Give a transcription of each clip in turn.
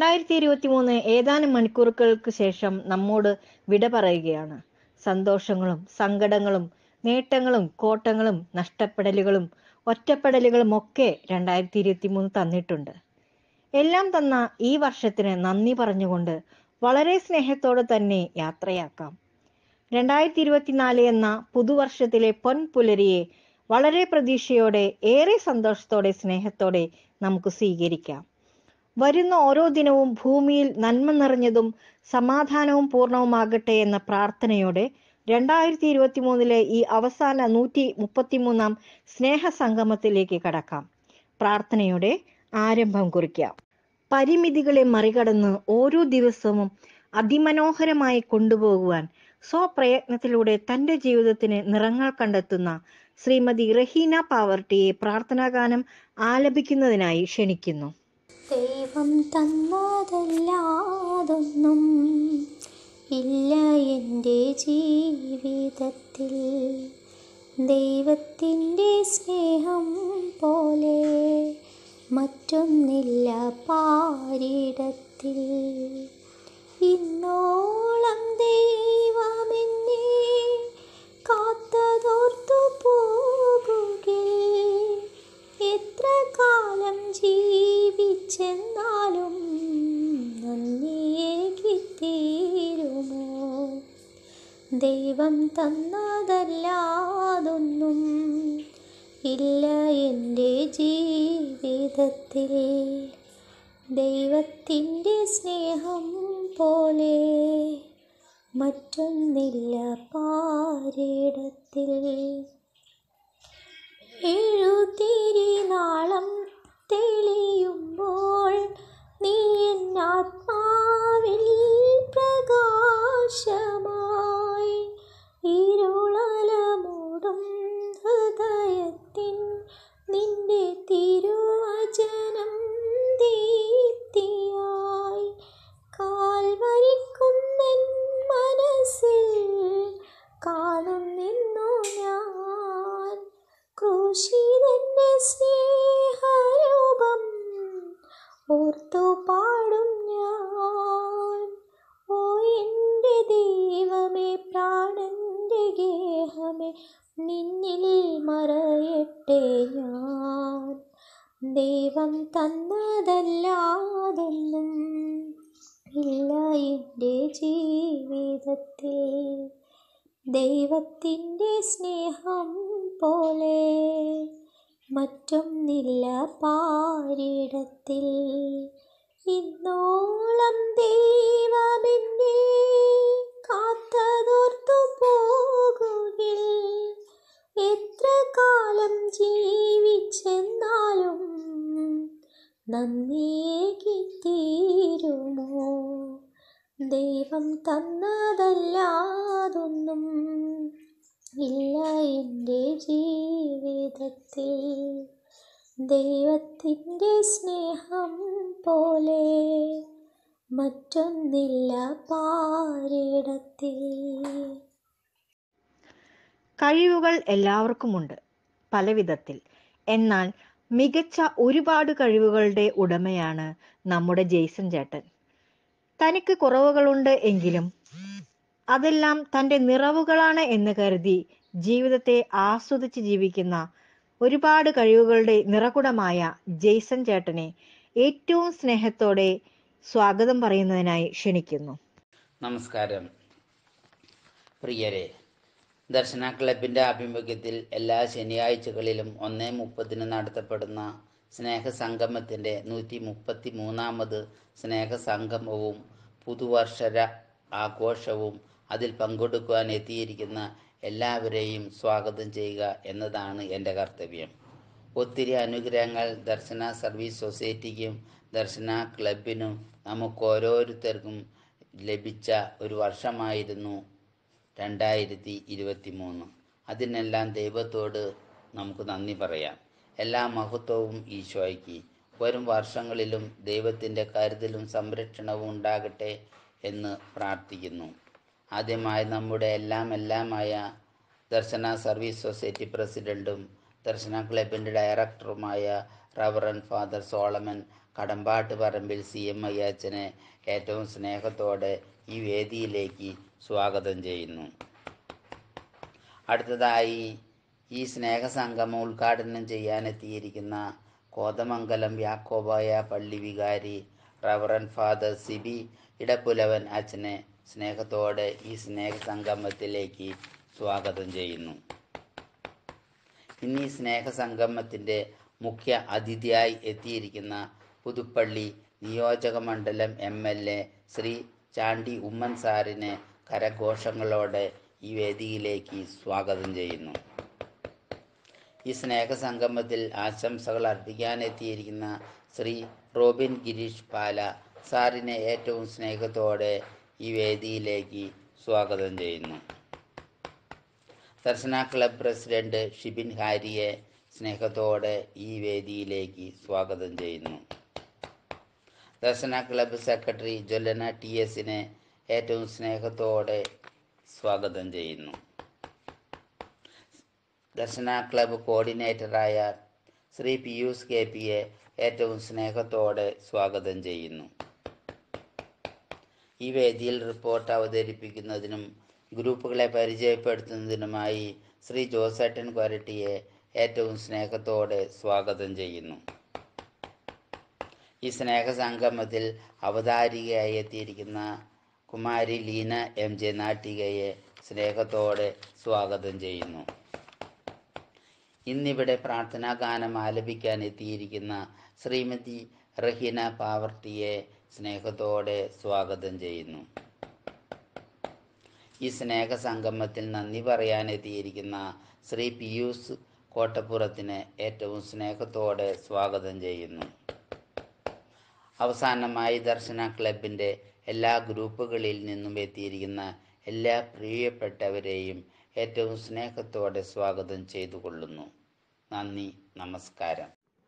രണ്ടായിരത്തി ഇരുപത്തി മൂന്ന് ഏതാനും മണിക്കൂറുകൾക്ക് ശേഷം നമ്മോട് വിട പറയുകയാണ് സന്തോഷങ്ങളും സങ്കടങ്ങളും നേട്ടങ്ങളും കോട്ടങ്ങളും നഷ്ടപ്പെടലുകളും ഒറ്റപ്പെടലുകളും ഒക്കെ രണ്ടായിരത്തി ഇരുപത്തി മൂന്ന് തന്നിട്ടുണ്ട് എല്ലാം തന്ന ഈ വർഷത്തിന് നന്ദി പറഞ്ഞുകൊണ്ട് വളരെ സ്നേഹത്തോടെ തന്നെ യാത്രയാക്കാം രണ്ടായിരത്തി ഇരുപത്തിനാല് എന്ന പുതുവർഷത്തിലെ പൊൻപുലരിയെ വളരെ പ്രതീക്ഷയോടെ ഏറെ സന്തോഷത്തോടെ സ്നേഹത്തോടെ നമുക്ക് സ്വീകരിക്കാം വരുന്ന ഓരോ ദിനവും ഭൂമിയിൽ നന്മ നിറഞ്ഞതും സമാധാനവും പൂർണ്ണവുമാകട്ടെ എന്ന പ്രാർത്ഥനയോടെ രണ്ടായിരത്തി ഇരുപത്തി മൂന്നിലെ ഈ അവസാന നൂറ്റി മുപ്പത്തിമൂന്നാം സ്നേഹ സംഗമത്തിലേക്ക് കടക്കാം പ്രാർത്ഥനയോടെ ആരംഭം കുറിക്കാം പരിമിതികളെ മറികടന്ന് ഓരോ ദിവസവും അതിമനോഹരമായി കൊണ്ടുപോകുവാൻ സ്വപ്രയത്നത്തിലൂടെ തന്റെ ജീവിതത്തിന് നിറങ്ങൾ കണ്ടെത്തുന്ന ശ്രീമതി റഹീന പാവർട്ടിയെ പ്രാർത്ഥനാഗാനം ആലപിക്കുന്നതിനായി ക്ഷണിക്കുന്നു ദൈവം തന്നതല്ലാതൊന്നും ഇല്ല എൻ്റെ ജീവിതത്തിൽ ദൈവത്തിൻ്റെ സ്നേഹം പോലെ മറ്റൊന്നില്ല പാരിടത്തിൽ ഇന്നോളം ദൈവമെന്നെ കാത്തതോർത്തു പോകുകേ എത്ര കാലം ജീവിച്ചെന്നാലും നന്ദിയേകിത്തീരുമോ ദൈവം തന്നതല്ലാതൊന്നും ഇല്ല എൻ്റെ ജീവിതത്തിൽ ദൈവത്തിൻ്റെ സ്നേഹം പോലെ മറ്റൊന്നില്ല പാരിടത്തിൽ എഴുതിരിനാളം തെളിയുമ്പോൾ നീ എന്നാത്മാവിൽ പ്രകാശമായി ഇരുളലമൂടും ഹൃദയത്തിൻ നിന്റെ തിരുവചനം ദീപ്തിയായി കാൽവരിക്കുന്നൻ മനസ്സിൽ കാണുന്നിന്നു ഞാൻ ക്രൂശിതന്റെ സ്നേഹരൂപം ഓർത്തു പാടും ഞാൻ ഓ എൻ്റെ ദൈവമേ പ്രാണന്റെ ഗേഹമേ നിന്നിൽ മറയട്ടെ ഞാൻ ദൈവം തന്നതല്ലാതൊന്നും ഇല്ല എൻ്റെ ജീവിതത്തിൽ ദൈവത്തിൻ്റെ സ്നേഹം പോലെ മറ്റൊന്നില്ല പാരിടത്തിൽ ഇന്നോളം ദൈവമെന്നെ കാത്തതോർത്തു പോകുകിൽ എത്ര കാലം ജീവിച്ചെന്നാലും നന്ദിയേകിത്തീരുമോ ദൈവം തന്നതല്ലാതൊന്നും ഇല്ല എൻ്റെ ജീവിതത്തിൽ ദൈവത്തിൻ്റെ സ്നേഹം പോലെ മറ്റൊന്നില്ല പാരിടത്തിൽ കഴിവുകൾ എല്ലാവർക്കുമുണ്ട് പല വിധത്തിൽ എന്നാൽ മികച്ച ഒരുപാട് കഴിവുകളുടെ ഉടമയാണ് നമ്മുടെ ജെയ്സൺ ചേട്ടൻ തനിക്ക് കുറവുകളുണ്ട് എങ്കിലും അതെല്ലാം തൻ്റെ നിറവുകളാണ് എന്ന് കരുതി ജീവിതത്തെ ആസ്വദിച്ച് ജീവിക്കുന്ന ഒരുപാട് കഴിവുകളുടെ നിറകുടമായ ജെയ്സൺ ചേട്ടനെ ഏറ്റവും സ്നേഹത്തോടെ സ്വാഗതം പറയുന്നതിനായി ക്ഷണിക്കുന്നു നമസ്കാരം പ്രിയരെ ദർശന ക്ലബിൻ്റെ ആഭിമുഖ്യത്തിൽ എല്ലാ ശനിയാഴ്ചകളിലും ഒന്നേ മുപ്പതിന് നടത്തപ്പെടുന്ന സ്നേഹസംഗമത്തിൻ്റെ നൂറ്റി മുപ്പത്തി മൂന്നാമത് സ്നേഹസംഗമവും പുതുവർഷര ആഘോഷവും അതിൽ പങ്കെടുക്കുവാൻ എത്തിയിരിക്കുന്ന എല്ലാവരെയും സ്വാഗതം ചെയ്യുക എന്നതാണ് എൻ്റെ കർത്തവ്യം ഒത്തിരി അനുഗ്രഹങ്ങൾ ദർശന സർവീസ് സൊസൈറ്റിക്കും ദർശന ക്ലബിനും നമുക്ക് ഓരോരുത്തർക്കും ലഭിച്ച ഒരു വർഷമായിരുന്നു രണ്ടായിരത്തി ഇരുപത്തി മൂന്ന് അതിനെല്ലാം ദൈവത്തോട് നമുക്ക് നന്ദി പറയാം എല്ലാ മഹത്വവും ഈശോയ്ക്ക് വരും വർഷങ്ങളിലും ദൈവത്തിൻ്റെ കരുതലും സംരക്ഷണവും ഉണ്ടാകട്ടെ എന്ന് പ്രാർത്ഥിക്കുന്നു ആദ്യമായി നമ്മുടെ എല്ലാം എല്ലാമായ ദർശന സർവീസ് സൊസൈറ്റി പ്രസിഡൻറ്റും ദർശന ക്ലബിൻ്റെ ഡയറക്ടറുമായ reverend father Solomon Kadambattu Parambil C M അയ്യാച്ചനെ ഏറ്റവും സ്നേഹത്തോടെ ഈ വേദിയിലേക്ക് സ്വാഗതം ചെയ്യുന്നു അടുത്തതായി ഈ സ്നേഹസംഗമം ഉദ്ഘാടനം ചെയ്യാനെത്തിയിരിക്കുന്ന കോതമംഗലം യാക്കോബായ പള്ളി വികാരി റവറൻ ഫാദർ സിബി ഇടപ്പുലവൻ അച്ഛനെ സ്നേഹത്തോടെ ഈ സ്നേഹസംഗമത്തിലേക്ക് സ്വാഗതം ചെയ്യുന്നു ഇന്ന് ഈ സ്നേഹസംഗമത്തിൻ്റെ മുഖ്യ അതിഥിയായി എത്തിയിരിക്കുന്ന പുതുപ്പള്ളി നിയോജക മണ്ഡലം M L A Shri Chandy Oommen സാറിനെ കരഘോഷങ്ങളോടെ ഈ വേദിയിലേക്ക് സ്വാഗതം ചെയ്യുന്നു ഈ സ്നേഹസംഗമത്തിൽ ആശംസകൾ അർപ്പിക്കാനെത്തിയിരിക്കുന്ന ശ്രീ റോബിൻ ഗിരീഷ് പാല സാറിനെ ഏറ്റവും സ്നേഹത്തോടെ ഈ വേദിയിലേക്ക് സ്വാഗതം ചെയ്യുന്നു ദർശന ക്ലബ് പ്രസിഡന്റ് ഷിബിൻ ഹാരിയെ സ്നേഹത്തോടെ ഈ വേദിയിലേക്ക് സ്വാഗതം ചെയ്യുന്നു Darshana club secretary Jwalana T എസിനെ ഏറ്റവും സ്നേഹത്തോടെ സ്വാഗതം ചെയ്യുന്നു ദർശന ക്ലബ്ബ് കോർഡിനേറ്ററായ ശ്രീ പിയൂസ് കെ പിയെ ഏറ്റവും സ്നേഹത്തോടെ സ്വാഗതം ചെയ്യുന്നു ഈ വേദിയിൽ റിപ്പോർട്ട് അവതരിപ്പിക്കുന്നതിനും ഗ്രൂപ്പുകളെ പരിചയപ്പെടുത്തുന്നതിനുമായി ശ്രീ ജോസേട്ടൻ കൊരട്ടിയെ ഏറ്റവും സ്നേഹത്തോടെ സ്വാഗതം ചെയ്യുന്നു ഈ സ്നേഹസംഗമത്തിൽ അവതാരികയായി എത്തിയിരിക്കുന്ന കുമാരി ലീന എം ജെ നാട്ടികയെ സ്നേഹത്തോടെ സ്വാഗതം ചെയ്യുന്നു ഇന്നിവിടെ പ്രാർത്ഥനാ ഗാനം ആലപിക്കാൻ എത്തിയിരിക്കുന്ന ശ്രീമതി റഹീന പാവർട്ടിയെ സ്നേഹത്തോടെ സ്വാഗതം ചെയ്യുന്നു ഈ സ്നേഹസംഗമത്തിൽ നന്ദി പറയാൻ എത്തിയിരിക്കുന്ന ശ്രീ പിയൂസ് കോട്ടപ്പുറത്തിന് ഏറ്റവും സ്നേഹത്തോടെ സ്വാഗതം ചെയ്യുന്നു അവസാനമായി ദർശന ക്ലബിൻ്റെ എല്ലാ ഗ്രൂപ്പുകളിൽ നിന്നും എത്തിയിരിക്കുന്ന എല്ലാ പ്രിയപ്പെട്ടവരെയും ഏറ്റവും സ്നേഹത്തോടെ സ്വാഗതം ചെയ്തു കൊള്ളുന്നു നന്ദി നമസ്കാരം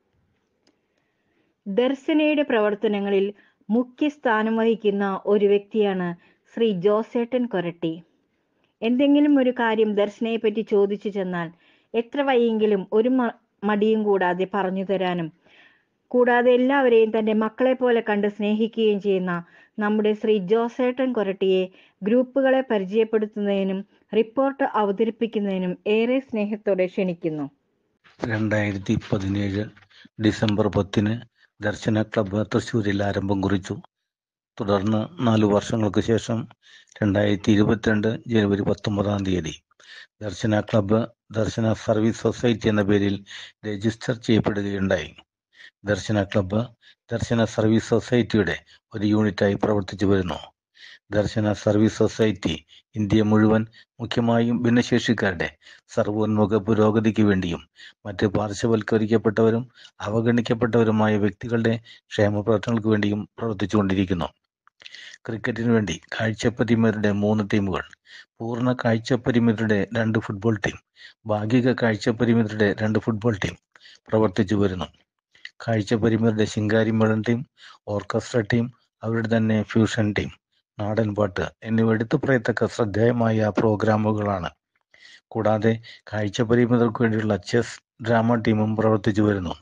ദർശനയുടെ പ്രവർത്തനങ്ങളിൽ മുഖ്യ സ്ഥാനം വഹിക്കുന്ന ഒരു വ്യക്തിയാണ് ശ്രീ ജോസേട്ടൻ കൊരട്ടി എന്തെങ്കിലും ഒരു കാര്യം ദർശനയെ പറ്റി ചോദിച്ചു ചെന്നാൽ എത്ര വൈയെങ്കിലും ഒരു മ- മടിയും കൂടാതെ പറഞ്ഞു തരാനും കൂടാതെ എല്ലാവരെയും തന്റെ മക്കളെ പോലെ കണ്ട് സ്നേഹിക്കുകയും ചെയ്യുന്ന നമ്മുടെ ശ്രീ ജോസേട്ടൻ കൊരട്ടിയെ ഗ്രൂപ്പുകളെ പരിചയപ്പെടുത്തുന്നതിനും റിപ്പോർട്ട് അവതരിപ്പിക്കുന്നതിനും ഏറെ സ്നേഹത്തോടെ ക്ഷണിക്കുന്നു രണ്ടായിരത്തി പതിനേഴ് ഡിസംബർ പത്തിന് ദർശന ക്ലബ്ബ് തൃശ്ശൂരിൽ ആരംഭം കുറിച്ചു തുടർന്ന് നാലു വർഷങ്ങൾക്ക് ശേഷം രണ്ടായിരത്തി ഇരുപത്തിരണ്ട് ജനുവരി പത്തൊമ്പതാം തീയതി Darshana club Darshana service society എന്ന പേരിൽ രജിസ്റ്റർ ചെയ്യപ്പെടുകയുണ്ടായി ദർശന ക്ലബ്ബ് ദർശന സർവീസ് സൊസൈറ്റിയുടെ ഒരു യൂണിറ്റായി പ്രവർത്തിച്ചു വരുന്നു ദർശന സർവീസ് സൊസൈറ്റി ഇന്ത്യ മുഴുവൻ മുഖ്യമായും ഭിന്നശേഷിക്കാരുടെ സർവോന്മുഖ പുരോഗതിക്ക് വേണ്ടിയും മറ്റ് പാർശ്വവൽക്കരിക്കപ്പെട്ടവരും അവഗണിക്കപ്പെട്ടവരുമായ വ്യക്തികളുടെ ക്ഷേമ പ്രവർത്തനങ്ങൾക്ക് വേണ്ടിയും പ്രവർത്തിച്ചുകൊണ്ടിരിക്കുന്നു ക്രിക്കറ്റിന് വേണ്ടി കാഴ്ചപ്പരിമിതരുടെ മൂന്ന് ടീമുകൾ പൂർണ്ണ കാഴ്ചപ്പരിമിതരുടെ രണ്ട് ഫുട്ബോൾ ടീം ഭാഗിക കാഴ്ചപ്പരിമിതരുടെ രണ്ട് ഫുട്ബോൾ ടീം പ്രവർത്തിച്ചു വരുന്നു കാഴ്ചപ്പരിമിതരുടെ ശിങ്കാരിമേളൻ ടീം ഓർക്കസ്ട്ര ടീം അവരുടെ തന്നെ ഫ്യൂഷൻ ടീം നാടൻ പാട്ട് എന്നിവ എടുത്തു പറയത്തക്ക ശ്രദ്ധേയമായ പ്രോഗ്രാമുകളാണ് കൂടാതെ കാഴ്ചപരിമിതർക്ക് വേണ്ടിയുള്ള ചെസ് ഡ്രാമ ടീമും പ്രവർത്തിച്ചു വരുന്നു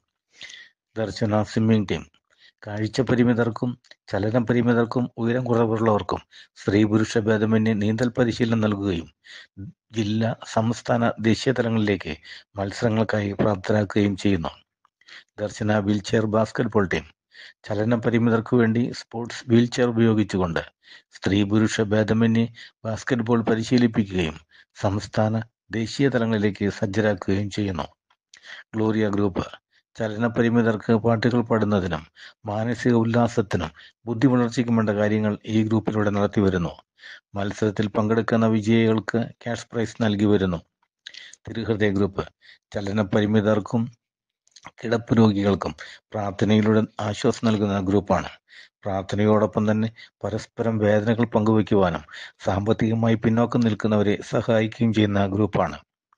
ദർശന സ്വിമ്മിംഗ് ടീം കാഴ്ചപരിമിതർക്കും ചലന പരിമിതർക്കും ഉയരം കുറവുള്ളവർക്കും സ്ത്രീ പുരുഷ ഭേദമന്യേ നീന്തൽ പരിശീലനം നൽകുകയും ജില്ലാ സംസ്ഥാന ദേശീയ തലങ്ങളിലേക്ക് മത്സരങ്ങൾക്കായി പ്രാപ്തരാക്കുകയും ചെയ്യുന്നു ദർശന വീൽചെയർ ബാസ്കറ്റ്ബോൾ ടീം ചലന പരിമിതർക്കു വേണ്ടി സ്പോർട്സ് വീൽചെയർ ഉപയോഗിച്ചുകൊണ്ട് സ്ത്രീ പുരുഷ ഭേദമന്യേ ബാസ്കറ്റ്ബോൾ പരിശീലിപ്പിക്കുകയും സംസ്ഥാന ദേശീയ തലങ്ങളിലേക്ക് സജ്ജരാക്കുകയും ചെയ്യുന്നു ഗ്ലോറിയ ഗ്രൂപ്പ് ചലന പരിമിതർക്ക് പാട്ടുകൾ പാടുന്നതിനും മാനസിക ഉല്ലാസത്തിനും ബുദ്ധി വളർച്ചയ്ക്കും വേണ്ട കാര്യങ്ങൾ ഈ ഗ്രൂപ്പിലൂടെ നടത്തി വരുന്നു മത്സരത്തിൽ പങ്കെടുക്കുന്ന വിജയികൾക്ക് ക്യാഷ് പ്രൈസ് നൽകി വരുന്നു തിരുഹൃദയ ഗ്രൂപ്പ് ചലന പരിമിതർക്കും കിടപ്പ് രോഗികൾക്കും പ്രാർത്ഥനയിലൂടെ ആശ്വാസം നൽകുന്ന ഗ്രൂപ്പാണ് പ്രാർത്ഥനയോടൊപ്പം തന്നെ പരസ്പരം വേദനകൾ പങ്കുവയ്ക്കുവാനും സാമ്പത്തികമായി പിന്നോക്കം നിൽക്കുന്നവരെ സഹായിക്കുകയും ചെയ്യുന്ന ഗ്രൂപ്പാണ്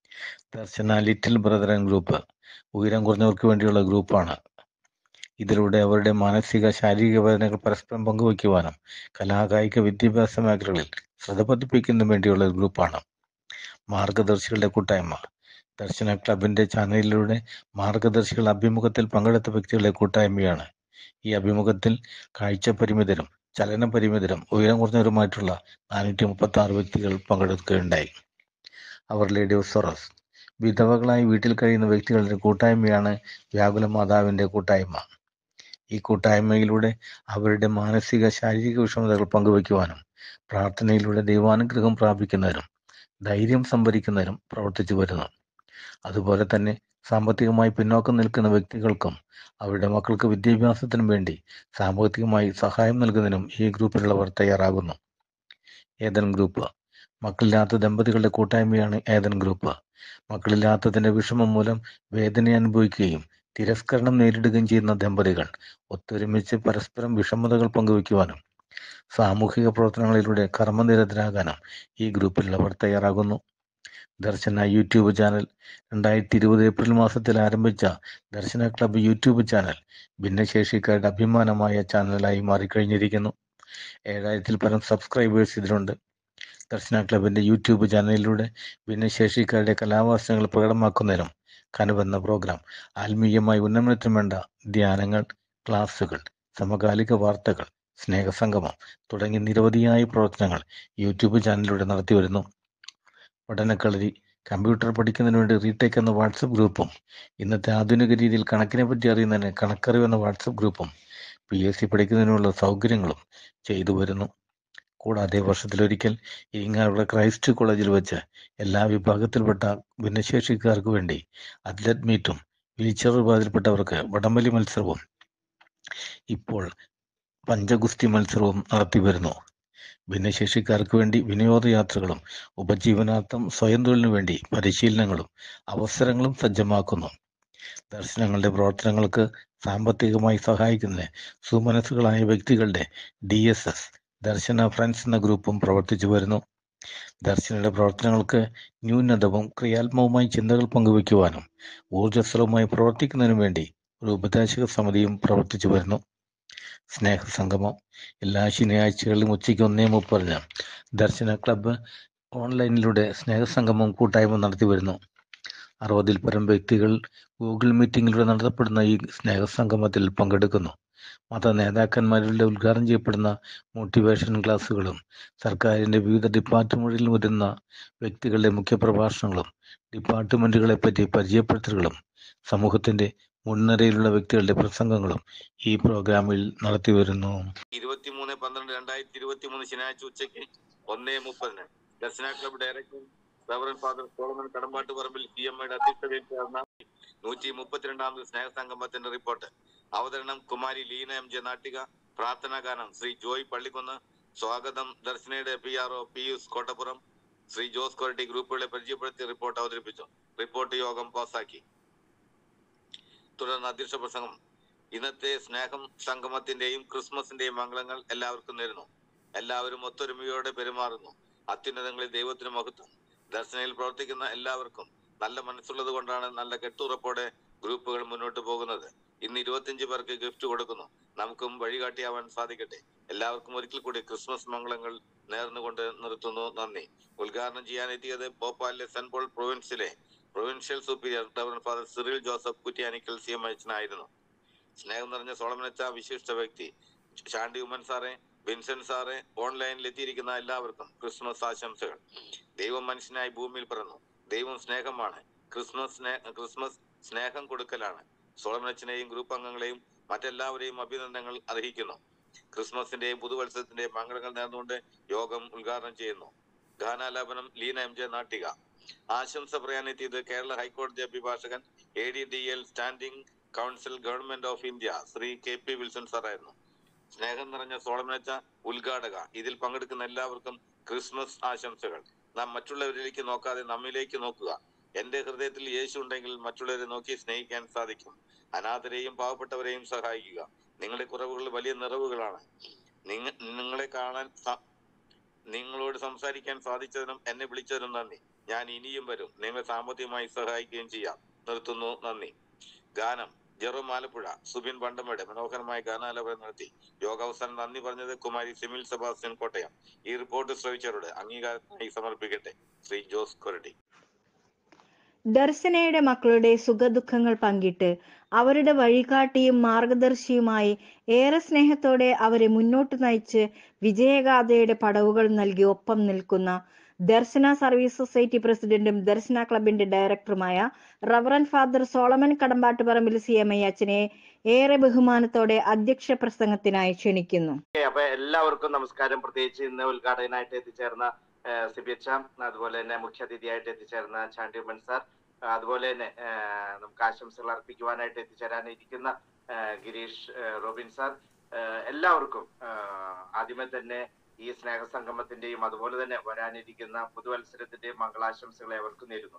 ദർശന ലിറ്റിൽ ബ്രദറൻ ഗ്രൂപ്പ് ഉയരം കുറഞ്ഞവർക്ക് വേണ്ടിയുള്ള ഗ്രൂപ്പാണ് ഇതിലൂടെ അവരുടെ മാനസിക ശാരീരിക വേദനകൾ പരസ്പരം പങ്കുവയ്ക്കുവാനും കലാകായിക വിദ്യാഭ്യാസ മേഖലകളിൽ ശ്രദ്ധ പതിപ്പിക്കുന്നതിനും വേണ്ടിയുള്ള ഒരു ഗ്രൂപ്പാണ് മാർഗദർശികളുടെ കൂട്ടായ്മ ദർശന ക്ലബിന്റെ ചാനലിലൂടെ മാർഗദർശികൾ അഭിമുഖത്തിൽ പങ്കെടുത്ത വ്യക്തികളെ കൂട്ടായ്മയാണ് ഈ അഭിമുഖത്തിൽ കാഴ്ച പരിമിതരും ചലന പരിമിതരും ഉയരം കുറഞ്ഞവരുമായിട്ടുള്ള നാനൂറ്റി മുപ്പത്തി ആറ് വ്യക്തികൾ പങ്കെടുക്കുകയുണ്ടായി അവർ ലേഡി ഓഫ് സൊറസ് വിധവകളായി വീട്ടിൽ കഴിയുന്ന വ്യക്തികളുടെ കൂട്ടായ്മയാണ് വ്യാകുല മാതാവിന്റെ കൂട്ടായ്മ ഈ കൂട്ടായ്മയിലൂടെ അവരുടെ മാനസിക ശാരീരിക വിഷമതകൾ പങ്കുവയ്ക്കുവാനും പ്രാർത്ഥനയിലൂടെ ദൈവാനുഗ്രഹം പ്രാപിക്കുന്നതിനും ധൈര്യം സംഭരിക്കുന്നതിനും പ്രവർത്തിച്ചു വരുന്നു അതുപോലെ തന്നെ സാമ്പത്തികമായി പിന്നോക്കം നിൽക്കുന്ന വ്യക്തികൾക്കും അവരുടെ മക്കൾക്ക് വിദ്യാഭ്യാസത്തിനും വേണ്ടി സാമ്പത്തികമായി സഹായം നൽകുന്നതിനും ഈ ഗ്രൂപ്പിലുള്ളവർ തയ്യാറാകുന്നു ഏതൻ ഗ്രൂപ്പ് മക്കളില്ലാത്ത ദമ്പതികളുടെ കൂട്ടായ്മയാണ് ഏതൻ ഗ്രൂപ്പ് മക്കളില്ലാത്തതിന്റെ വിഷമം മൂലം വേദന അനുഭവിക്കുകയും തിരസ്കരണം നേരിടുകയും ചെയ്യുന്ന ദമ്പതികൾ ഒത്തൊരുമിച്ച് പരസ്പരം വിഷമതകൾ പങ്കുവയ്ക്കുവാനും സാമൂഹിക പ്രവർത്തനങ്ങളിലൂടെ കർമ്മനിരതരാകാനും ഈ ഗ്രൂപ്പിലുള്ളവർ തയ്യാറാകുന്നു ദർശന യൂട്യൂബ് ചാനൽ രണ്ടായിരത്തി ഇരുപത് ഏപ്രിൽ മാസത്തിൽ ആരംഭിച്ച ദർശന ക്ലബ്ബ് യൂട്യൂബ് ചാനൽ ഭിന്നശേഷിക്കാരുടെ അഭിമാനമായ ചാനലായി മാറിക്കഴിഞ്ഞിരിക്കുന്നു ഏഴായിരത്തിൽ പരം സബ്സ്ക്രൈബേഴ്സ് ഇതിലുണ്ട് ദർശന ക്ലബിന്റെ യൂട്യൂബ് ചാനലിലൂടെ ഭിന്നശേഷിക്കാരുടെ കലാവാസനകൾ പ്രകടമാക്കുന്നതിനും കനുവെന്ന പ്രോഗ്രാം ആത്മീയമായി ഉന്നമനത്തിനും വേണ്ട ധ്യാനങ്ങൾ ക്ലാസുകൾ സമകാലിക വാർത്തകൾ സ്നേഹസംഗമം തുടങ്ങി നിരവധിയായ പ്രവർത്തനങ്ങൾ യൂട്യൂബ് ചാനലിലൂടെ നടത്തിവരുന്നു പഠനക്കളരി കമ്പ്യൂട്ടർ പഠിക്കുന്നതിന് വേണ്ടി റീടേക്ക് എന്ന വാട്സപ്പ് ഗ്രൂപ്പും ഇന്നത്തെ ആധുനിക രീതിയിൽ കണക്കിനെ പറ്റി അറിയുന്നതിന് കണക്കറിവ് എന്ന വാട്സപ്പ് ഗ്രൂപ്പും പി എസ് സി പഠിക്കുന്നതിനുള്ള സൗകര്യങ്ങളും ചെയ്തു വരുന്നു കൂടാതെ വർഷത്തിലൊരിക്കൽ ഇരിങ്ങാലുള്ള ക്രൈസ്റ്റ് കോളേജിൽ വെച്ച് എല്ലാ വിഭാഗത്തിൽപ്പെട്ട ഭിന്നശേഷിക്കാർക്ക് വേണ്ടി അത്ലറ്റ് മീറ്റും വീൽചെയർ വിഭാഗത്തിൽപ്പെട്ടവർക്ക് വടംവലി മത്സരവും ഇപ്പോൾ പഞ്ചഗുസ്തി മത്സരവും നടത്തി വരുന്നു ഭിന്നശേഷിക്കാർക്ക് വേണ്ടി വിനോദയാത്രകളും ഉപജീവനാർത്ഥം സ്വയം തൊഴിലിനു വേണ്ടി പരിശീലനങ്ങളും അവസരങ്ങളും സജ്ജമാക്കുന്നു ദർശനങ്ങളുടെ പ്രവർത്തനങ്ങൾക്ക് സാമ്പത്തികമായി സഹായിക്കുന്നതിന് സുമനസ്സുകളായ വ്യക്തികളുടെ D S S Darshana friends എന്ന ഗ്രൂപ്പും പ്രവർത്തിച്ചു വരുന്നു ദർശനയുടെ പ്രവർത്തനങ്ങൾക്ക് ന്യൂനതവും ക്രിയാത്മകവുമായി ചിന്തകൾ പങ്കുവയ്ക്കുവാനും ഊർജ്ജസ്വലവുമായി പ്രവർത്തിക്കുന്നതിനും വേണ്ടി ഒരു ഉപദേശക സമിതിയും പ്രവർത്തിച്ചു വരുന്നു സ്നേഹസംഗമം എല്ലാ ശനിയാഴ്ചകളിലും ഉച്ചയ്ക്ക് ഒന്നേ മുപ്പതിന് ദർശന ക്ലബ്ബ് ഓൺലൈനിലൂടെ സ്നേഹസംഗമം കൂട്ടായ്മ നടത്തി വരുന്നു അറുപതിൽ പരം വ്യക്തികൾ ഗൂഗിൾ മീറ്റിംഗിലൂടെ നടത്തപ്പെടുന്ന ഈ സ്നേഹസംഗമത്തിൽ പങ്കെടുക്കുന്നു മത നേതാക്കന്മാരിലൂടെ ഉദ്ഘാടനം ചെയ്യപ്പെടുന്ന മോട്ടിവേഷൻ ക്ലാസ്സുകളും സർക്കാരിന്റെ വിവിധ ഡിപ്പാർട്ട്മെന്റുകളിൽ വരുന്ന വ്യക്തികളുടെ മുഖ്യപ്രഭാഷണങ്ങളും ഡിപ്പാർട്ട്മെന്റുകളെ പറ്റി പരിചയപ്പെടുത്തലുകളും സമൂഹത്തിന്റെ മുൻനിരയിലുള്ള വ്യക്തികളുടെ പ്രസംഗങ്ങളും ഈ പ്രോഗ്രാമിൽ നടത്തി വരുന്നു ഇരുപത്തിമൂന്ന് പന്ത്രണ്ട് രണ്ടായിരത്തി ഇരുപത്തി മൂന്ന് ശനിയാഴ്ച ഉച്ചയ്ക്ക് ഒന്നേ മുപ്പതിന് Darshana club director reverend father Solomon Kadambattu Parambil C M ഐയുടെ അധ്യക്ഷതയിൽ ചേർന്ന നൂറ്റി മുപ്പത്തിരണ്ടാമത് സ്നേഹസംഗമത്തിന്റെ റിപ്പോർട്ട് അവതരണം കുമാരി ലീന എം ജെ നാട്ടിക പ്രാർത്ഥനാ ഗാനം ശ്രീ ജോയ് പള്ളിക്കുന്ന് സ്വാഗതം ദർശനയുടെ P R O Pius Kottappuram Shri Jose Koratty ഗ്രൂപ്പുകളെ പരിചയപ്പെടുത്തി റിപ്പോർട്ട് അവതരിപ്പിച്ചു റിപ്പോർട്ട് യോഗം പാസാക്കി തുടർന്ന് അധ്യക്ഷ പ്രസംഗം ഇന്നത്തെ സ്നേഹം സംഗമത്തിന്റെയും ക്രിസ്മസിന്റെയും മംഗളങ്ങൾ എല്ലാവർക്കും നേരുന്നു എല്ലാവരും ഒത്തൊരുമയോടെ പെരുമാറുന്നു അത്യുന്നതങ്ങളിൽ ദൈവത്തിന് മഹത്വം ദർശനയിൽ പ്രവർത്തിക്കുന്ന എല്ലാവർക്കും നല്ല മനസ്സുള്ളത് കൊണ്ടാണ് നല്ല കെട്ടുറപ്പോടെ ഗ്രൂപ്പുകൾ മുന്നോട്ട് പോകുന്നത് ഇന്ന് ഇരുപത്തിയഞ്ച് പേർക്ക് ഗിഫ്റ്റ് കൊടുക്കുന്നു നമുക്കും വഴികാട്ടിയാവാൻ സാധിക്കട്ടെ എല്ലാവർക്കും ഒരിക്കൽ കൂടി ക്രിസ്മസ് മംഗളങ്ങൾ നേർന്നുകൊണ്ട് നിർത്തുന്നു നന്ദി ഉദ്ഘാടനം ചെയ്യാനെത്തിയത് ഭോപ്പാലിലെ സെന്റ് പോൾ പ്രൊവിൻസിലെ പ്രൊവിൻഷ്യൽ സൂപ്പീരിയർ ഡവറൻ father Cyril Joseph Kuttianickal C M അച്ഛനായിരുന്നു സ്നേഹം നിറഞ്ഞ സോളമനച്ച വിശിഷ്ട വ്യക്തി ശാന്തി ഉമ്മൻ സാറെ വിൻസെന്റ് സാറെ ഓൺലൈനിൽ എത്തിയിരിക്കുന്ന എല്ലാവർക്കും ക്രിസ്മസ് ആശംസകൾ ദൈവം മനുഷ്യനായി ഭൂമിയിൽ പിറന്നു ദൈവം സ്നേഹമാണ് ക്രിസ്മസ് സ്നേ ക്രിസ്മസ് സ്നേഹം കൊടുക്കലാണ് സോളമനച്ചനെയും ഗ്രൂപ്പ് അംഗങ്ങളെയും മറ്റെല്ലാവരെയും അഭിനന്ദനങ്ങൾ അർഹിക്കുന്നു ക്രിസ്മസിന്റെയും പുതുവത്സരത്തിന്റെയും മംഗളങ്ങൾ നേർന്നുകൊണ്ട് യോഗം ഉദ്ഘാടനം ചെയ്യുന്നു ഗാനാലാപനം ലീന എം ജെ നാട്ടിക ആശംസ പറയാനെത്തിയത് കേരള ഹൈക്കോടതി അഭിഭാഷകൻ A D D L standing counsel government of India Shri K P Wilson സാറായിരുന്നു സ്നേഹം നിറഞ്ഞ സോളമനച്ച ഉദ്ഘാടക ഇതിൽ പങ്കെടുക്കുന്ന എല്ലാവർക്കും ക്രിസ്മസ് ആശംസകൾ നാം മറ്റുള്ളവരിലേക്ക് നോക്കാതെ നമ്മിലേക്ക് നോക്കുക എന്റെ ഹൃദയത്തിൽ യേശു ഉണ്ടെങ്കിൽ മറ്റുള്ളവരെ നോക്കി സ്നേഹിക്കാൻ സാധിക്കും അനാഥരെയും പാവപ്പെട്ടവരെയും സഹായിക്കുക നിങ്ങളുടെ കുറവുകൾ വലിയ നിറവുകളാണ് നിങ്ങ നിങ്ങളെ കാണാൻ സ- നിങ്ങളോട് സംസാരിക്കാൻ സാധിച്ചതിനും എന്നെ വിളിച്ചതിനും നന്ദി ഞാൻ ഇനിയും വരും നിങ്ങളെ സാമ്പത്തികമായി സഹായിക്കുകയും ചെയ്യാം നിർത്തുന്നു നന്ദി ഗാനം ജെറോം ആലപ്പുഴ സുബിൻ പണ്ടമേട് മനോഹരമായ ഗാനാലാപനം നടത്തി യോഗാവസാനം നന്ദി പറഞ്ഞത് കുമാരി സിമിൽ സെബാസ്റ്റ്യൻ കോട്ടയം ഈ റിപ്പോർട്ട് ശ്രവിച്ചവരോട് അംഗീകാരത്തിനായി സമർപ്പിക്കട്ടെ ശ്രീ ജോസ് കൊരടി ദർശനയുടെ മക്കളുടെ സുഖദുഃഖങ്ങൾ പങ്കിട്ട് അവരുടെ വഴികാട്ടിയും മാർഗദർശിയുമായി ഏറെ സ്നേഹത്തോടെ അവരെ മുന്നോട്ട് നയിച്ച് വിജയഗാഥയുടെ പടവുകൾ നൽകി ഒപ്പം നിൽക്കുന്ന ദർശന സർവീസ് സൊസൈറ്റി പ്രസിഡന്റും ദർശന ക്ലബിന്റെ ഡയറക്ടറുമായ reverend father Solomon Kadambattuparambil C M I അച്ഛനെ ഏറെ ബഹുമാനത്തോടെ അധ്യക്ഷ പ്രസംഗത്തിനായി ക്ഷണിക്കുന്നു ഓക്കേ, അപ്പൊ എല്ലാവർക്കും നമസ്കാരം പ്രത്യേകിച്ച് ഇന്ന് ഉദ്ഘാടകനായിട്ട് എത്തിച്ചേർന്ന സിബിച്ച അതുപോലെ തന്നെ മുഖ്യാതിഥിയായിട്ട് എത്തിച്ചേർന്ന ചാണ്ടിയമ്മൻ സാർ ആ, അതുപോലെ തന്നെ ആ, നമുക്ക് ആശംസകൾ അർപ്പിക്കുവാനായിട്ട് എത്തിച്ചേരാനിരിക്കുന്ന ആ, ഗിരീഷ് ആ, റോബിൻ സാർ ആ, എല്ലാവർക്കും ആ, ആദ്യമേ തന്നെ ഈ സ്നേഹസംഗമത്തിന്റെയും അതുപോലെ തന്നെ വരാനിരിക്കുന്ന പുതുവത്സരത്തിന്റെയും മംഗളാശംസകൾ ഏവർക്കും നേരുന്നു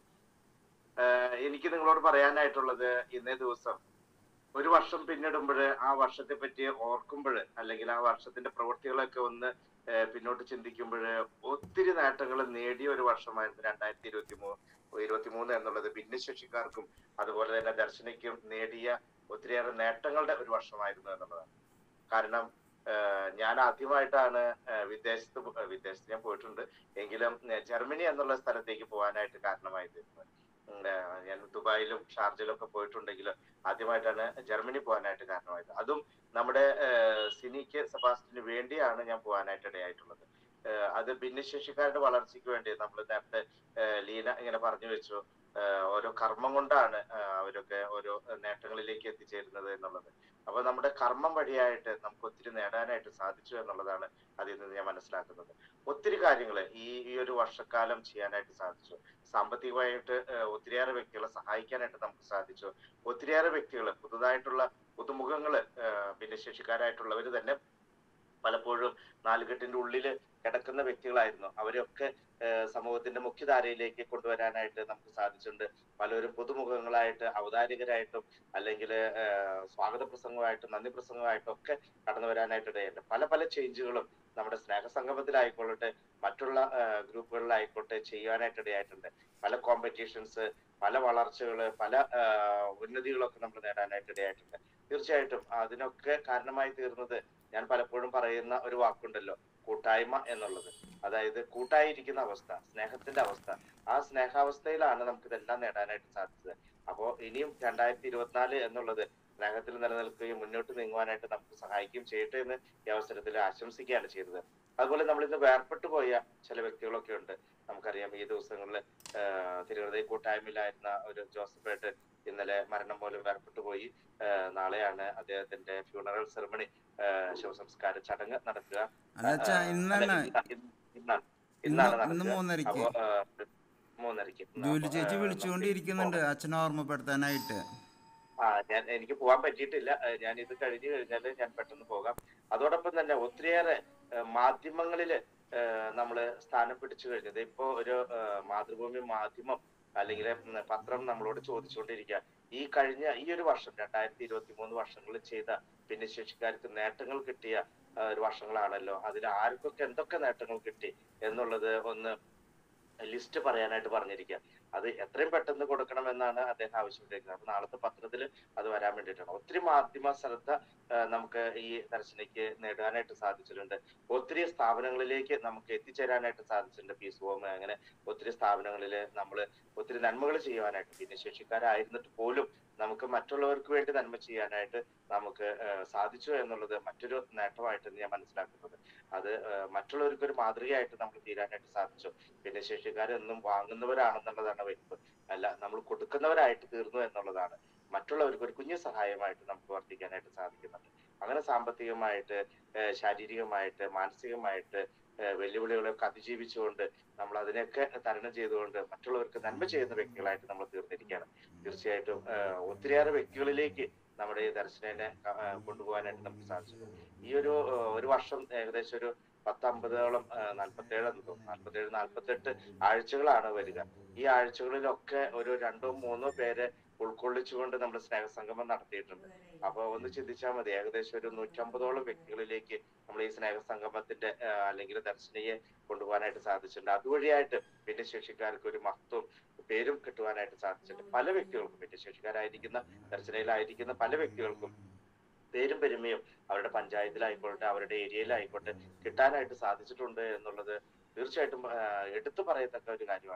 ആ, എനിക്ക് നിങ്ങളോട് പറയാനായിട്ടുള്ളത് ഇന്നേ ദിവസം ഒരു വർഷം പിന്നിടുമ്പോൾ ആ വർഷത്തെ പറ്റി ഓർക്കുമ്പോൾ അല്ലെങ്കിൽ ആ വർഷത്തിന്റെ പ്രവൃത്തികളൊക്കെ ഒന്ന് ഏഹ് പിന്നോട്ട് ചിന്തിക്കുമ്പോൾ ഒത്തിരി നേട്ടങ്ങൾ നേടിയ ഒരു വർഷമായിരുന്നു രണ്ടായിരത്തി ഇരുപത്തി മൂന്ന് ഇരുപത്തി മൂന്ന് എന്നുള്ളത് ഭിന്നശേഷിക്കാർക്കും അതുപോലെ തന്നെ ദർശനയ്ക്കും നേടിയ ഒത്തിരിയേറെ നേട്ടങ്ങളുടെ ഒരു വർഷമായിരുന്നു എന്നുള്ളതാണ് കാരണം ഏഹ് ഞാൻ ആദ്യമായിട്ടാണ് ഏഹ് വിദേശത്ത് പോ- ഏഹ് വിദേശത്ത് ഞാൻ പോയിട്ടുണ്ട് എങ്കിലും ഏഹ് ജർമ്മനി എന്നുള്ള സ്ഥലത്തേക്ക് പോകാനായിട്ട് കാരണമായി തീർന്നത് ഉം, ഏഹ് ഞാൻ ദുബായിലും ഷാർജയിലും ഒക്കെ പോയിട്ടുണ്ടെങ്കിലും ആദ്യമായിട്ടാണ് ജർമ്മനി പോകാനായിട്ട് കാരണമായത് അതും നമ്മുടെ ഏഹ് സിനിക്ക് സെബാസ്റ്റിന് വേണ്ടിയാണ് ഞാൻ പോകാനായിട്ട് ഇടയായിട്ടുള്ളത് ഏഹ് അത് ഭിന്നശേഷിക്കാരുടെ വളർച്ചയ്ക്ക് വേണ്ടി നമ്മൾ നേരത്തെ ഏഹ് ലീന ഇങ്ങനെ പറഞ്ഞു വെച്ചു ഏഹ് ഓരോ കർമ്മം കൊണ്ടാണ് ഏഹ് അവരൊക്കെ ഓരോ നേട്ടങ്ങളിലേക്ക് എത്തിച്ചേരുന്നത് എന്നുള്ളത് അപ്പൊ നമ്മുടെ കർമ്മം വഴിയായിട്ട് നമുക്ക് ഒത്തിരി നേടാനായിട്ട് സാധിച്ചു എന്നുള്ളതാണ് അതിൽ നിന്ന് ഞാൻ മനസ്സിലാക്കുന്നത് ഒത്തിരി കാര്യങ്ങൾ ഈ ഈ ഒരു വർഷക്കാലം ചെയ്യാനായിട്ട് സാധിച്ചു സാമ്പത്തികമായിട്ട് ഏഹ് ഒത്തിരിയേറെ വ്യക്തികളെ സഹായിക്കാനായിട്ട് നമുക്ക് സാധിച്ചു ഒത്തിരിയേറെ വ്യക്തികൾ പുതുതായിട്ടുള്ള പുതുമുഖങ്ങള് ഏഹ് ഭിന്നശേഷിക്കാരായിട്ടുള്ളവർ തന്നെ പലപ്പോഴും നാലുകെട്ടിന്റെ ഉള്ളിൽ കിടക്കുന്ന വ്യക്തികളായിരുന്നു അവരൊക്കെ ഏഹ് സമൂഹത്തിന്റെ മുഖ്യധാരയിലേക്ക് കൊണ്ടുവരാനായിട്ട് നമുക്ക് സാധിച്ചിട്ടുണ്ട് പലരും പുതുമുഖങ്ങളായിട്ട് അവതാരികരായിട്ടും അല്ലെങ്കിൽ സ്വാഗത പ്രസംഗമായിട്ടും നന്ദി പ്രസംഗമായിട്ടും ഒക്കെ കടന്നു വരാനായിട്ട് ഇടയുണ്ട് പല പല ചേഞ്ചുകളും നമ്മുടെ സ്നേഹസംഗമത്തിലായിക്കൊള്ളട്ടെ മറ്റുള്ള ഏഹ് ഗ്രൂപ്പുകളിലായിക്കോട്ടെ ചെയ്യാനായിട്ട് ഇടയായിട്ടുണ്ട് പല കോമ്പറ്റീഷൻസ് പല വളർച്ചകള് പല ഏഹ് ഉന്നതികളൊക്കെ നമ്മൾ നേടാനായിട്ട് ഇടയായിട്ടുണ്ട് തീർച്ചയായിട്ടും അതിനൊക്കെ കാരണമായി തീർന്നത് ഞാൻ പലപ്പോഴും പറയുന്ന ഒരു വാക്കുണ്ടല്ലോ കൂട്ടായ്മ എന്നുള്ളത് അതായത് കൂട്ടായിരിക്കുന്ന അവസ്ഥ സ്നേഹത്തിന്റെ അവസ്ഥ ആ സ്നേഹാവസ്ഥയിലാണ് നമുക്ക് ഇതെല്ലാം നേടാനായിട്ട് സാധിച്ചത് അപ്പോ ഇനിയും രണ്ടായിരത്തി ഇരുപത്തിനാല് എന്നുള്ളത് സ്നേഹത്തിൽ നിലനിൽക്കുകയും മുന്നോട്ട് നീങ്ങുവാനായിട്ട് നമുക്ക് സഹായിക്കുകയും ചെയ്യട്ടെ എന്ന് ഈ അവസരത്തിൽ ആശംസിക്കുകയാണ് ചെയ്തത് അതുപോലെ നമ്മൾ ഇന്ന് വേർപെട്ടു പോയ ചില വ്യക്തികളൊക്കെ ഉണ്ട് നമുക്കറിയാം ഈ ദിവസങ്ങളിൽ തിരുഹൃദയ കൂട്ടായ്മയിലായിരുന്ന ഒരു ജോസഫ് ഏട്ടൻ ഇന്നലെ മരണം മൂലം വേർപെട്ടു പോയി ആഹ് നാളെയാണ് അദ്ദേഹത്തിന്റെ ഫ്യൂണറൽ സെറമണി ശവസംസ്കാര ചടങ്ങ് നടക്കുക അല്ലച്ചാ ആഹ് ഇന്നാണ് അല്ല, ഇന്ന- ഇന്ന- ഇന്നാണ് ഇന്ന് ഇന്നാണ് ഇന്ന് നടക്കുക മൂന്നരക്ക് അപ്പോ ആഹ് മൂന്നരയ്ക്ക് ജൂലി അപ്പോ, ചേച്ചി ആഹ് വിളിച്ചുകൊണ്ടിരിക്കുന്നുണ്ട് അച്ഛനെ ഓർമ്മപ്പെടുത്താനായിട്ട് ആ ഞാൻ എനിക്ക് പോകാൻ പറ്റിയിട്ടില്ല ഏഹ് ഞാൻ ഇത് കഴിഞ്ഞു കഴിഞ്ഞാൽ ഞാൻ പെട്ടെന്ന് പോകാം അതോടൊപ്പം തന്നെ ഒത്തിരിയേറെ ഏഹ് മാധ്യമങ്ങളില് ഏഹ് നമ്മള് സ്ഥാനം പിടിച്ചു കഴിഞ്ഞത് ഇപ്പോ ഒരു ഏഹ് മാതൃഭൂമി മാധ്യമം അല്ലെങ്കിൽ ഉം, പത്രം നമ്മളോട് ചോദിച്ചുകൊണ്ടിരിക്കുക ഈ കഴിഞ്ഞ ഈ ഒരു വർഷം രണ്ടായിരത്തി ഇരുപത്തി മൂന്ന് വർഷങ്ങളിൽ ചെയ്ത ഭിന്നശേഷിക്കാർക്ക് നേട്ടങ്ങൾ കിട്ടിയ ഏഹ്, ഒരു വർഷങ്ങളാണല്ലോ അതിൽ ആർക്കൊക്കെ എന്തൊക്കെ നേട്ടങ്ങൾ കിട്ടി എന്നുള്ളത് ഒന്ന് ലിസ്റ്റ് പറയാനായിട്ട് പറഞ്ഞിരിക്കുക അത് എത്രയും പെട്ടെന്ന് കൊടുക്കണമെന്നാണ് അദ്ദേഹം ആവശ്യപ്പെട്ടിരിക്കുന്നത് അപ്പൊ നാളത്തെ പത്രത്തിൽ അത് വരാൻ വേണ്ടിയിട്ടാണ് ഒത്തിരി മാധ്യമ ശ്രദ്ധ ആ, നമുക്ക് ഈ ദർശനയ്ക്ക് നേടാനായിട്ട് സാധിച്ചിട്ടുണ്ട് ഒത്തിരി സ്ഥാപനങ്ങളിലേക്ക് നമുക്ക് എത്തിച്ചേരാനായിട്ട് സാധിച്ചിട്ടുണ്ട് പീസ് ഹോം അങ്ങനെ ഒത്തിരി സ്ഥാപനങ്ങളിൽ നമ്മൾ ഒത്തിരി നന്മകൾ ചെയ്യുവാനായിട്ട് ഭിന്നശേഷിക്കാരായിരുന്നിട്ട് പോലും നമുക്ക് മറ്റുള്ളവർക്ക് വേണ്ടി നന്മ ചെയ്യാനായിട്ട് നമുക്ക് ആ, സാധിച്ചു എന്നുള്ളത് മറ്റൊരു നേട്ടമായിട്ട് ഞാൻ മനസ്സിലാക്കുന്നത് അത് ആ, മറ്റുള്ളവർക്ക് ഒരു മാതൃകയായിട്ട് നമ്മൾ തീരാനായിട്ട് സാധിച്ചു ഭിന്നശേഷിക്കാരെന്നും വാങ്ങുന്നവരാണെന്നുള്ളതാണ് വലിപ്പം അല്ല നമ്മൾ കൊടുക്കുന്നവരായിട്ട് തീർന്നു എന്നുള്ളതാണ് മറ്റുള്ളവർക്ക് ഒരു കുഞ്ഞു സഹായമായിട്ട് നമുക്ക് വർദ്ധിക്കാനായിട്ട് സാധിക്കുന്നുണ്ട് അങ്ങനെ സാമ്പത്തികമായിട്ട് ഏഹ് ശാരീരികമായിട്ട് മാനസികമായിട്ട് ഏഹ് വെല്ലുവിളികളെയൊക്കെ അതിജീവിച്ചുകൊണ്ട് നമ്മൾ അതിനെയൊക്കെ തരണം ചെയ്തുകൊണ്ട് മറ്റുള്ളവർക്ക് നന്മ ചെയ്യുന്ന വ്യക്തികളായിട്ട് നമ്മൾ തീർന്നിരിക്കുകയാണ് തീർച്ചയായിട്ടും ഏഹ് ഒത്തിരിയേറെ വ്യക്തികളിലേക്ക് നമ്മുടെ ഈ ദർശനെ കൊണ്ടുപോകാനായിട്ട് നമുക്ക് സാധിച്ചു ഈ ഒരു ഏഹ് ഒരു വർഷം ഏകദേശം ഒരു പത്തമ്പതോളം നാൽപ്പത്തേഴ് എന്ന് തോന്നുന്നു നാൽപ്പത്തേഴ് നാൽപ്പത്തെട്ട് ആഴ്ചകളാണ് വരിക ഈ ആഴ്ചകളിലൊക്കെ ഒരു രണ്ടോ മൂന്നോ പേരെ ഉൾക്കൊള്ളിച്ചുകൊണ്ട് നമ്മൾ സ്നേഹസംഗമം നടത്തിയിട്ടുണ്ട് അപ്പൊ ഒന്ന് ചിന്തിച്ചാൽ മതി ഏകദേശം ഒരു നൂറ്റമ്പതോളം വ്യക്തികളിലേക്ക് നമ്മൾ ഈ സ്നേഹസംഗമത്തിന്റെ ആ, അല്ലെങ്കിൽ ദർശനയെ കൊണ്ടുപോകാനായിട്ട് സാധിച്ചിട്ടുണ്ട് അതുവഴിയായിട്ട് ഭിന്നശേഷിക്കാർക്ക് ഒരു മഹത്വം പേരും കിട്ടുവാനായിട്ട് സാധിച്ചിട്ടുണ്ട് പല വ്യക്തികൾക്കും ഭിന്നശേഷിക്കാരായിരിക്കുന്ന ദർശനയിലായിരിക്കുന്ന പല വ്യക്തികൾക്കും പേരും പെരുമയും അവരുടെ പഞ്ചായത്തിലായിക്കോട്ടെ അവരുടെ ഏരിയയിലായിക്കോട്ടെ കിട്ടാനായിട്ട് സാധിച്ചിട്ടുണ്ട് എന്നുള്ളത് തീർച്ചയായിട്ടും ആ, എടുത്തു പറയത്തക്ക ഒരു കാര്യമാണ്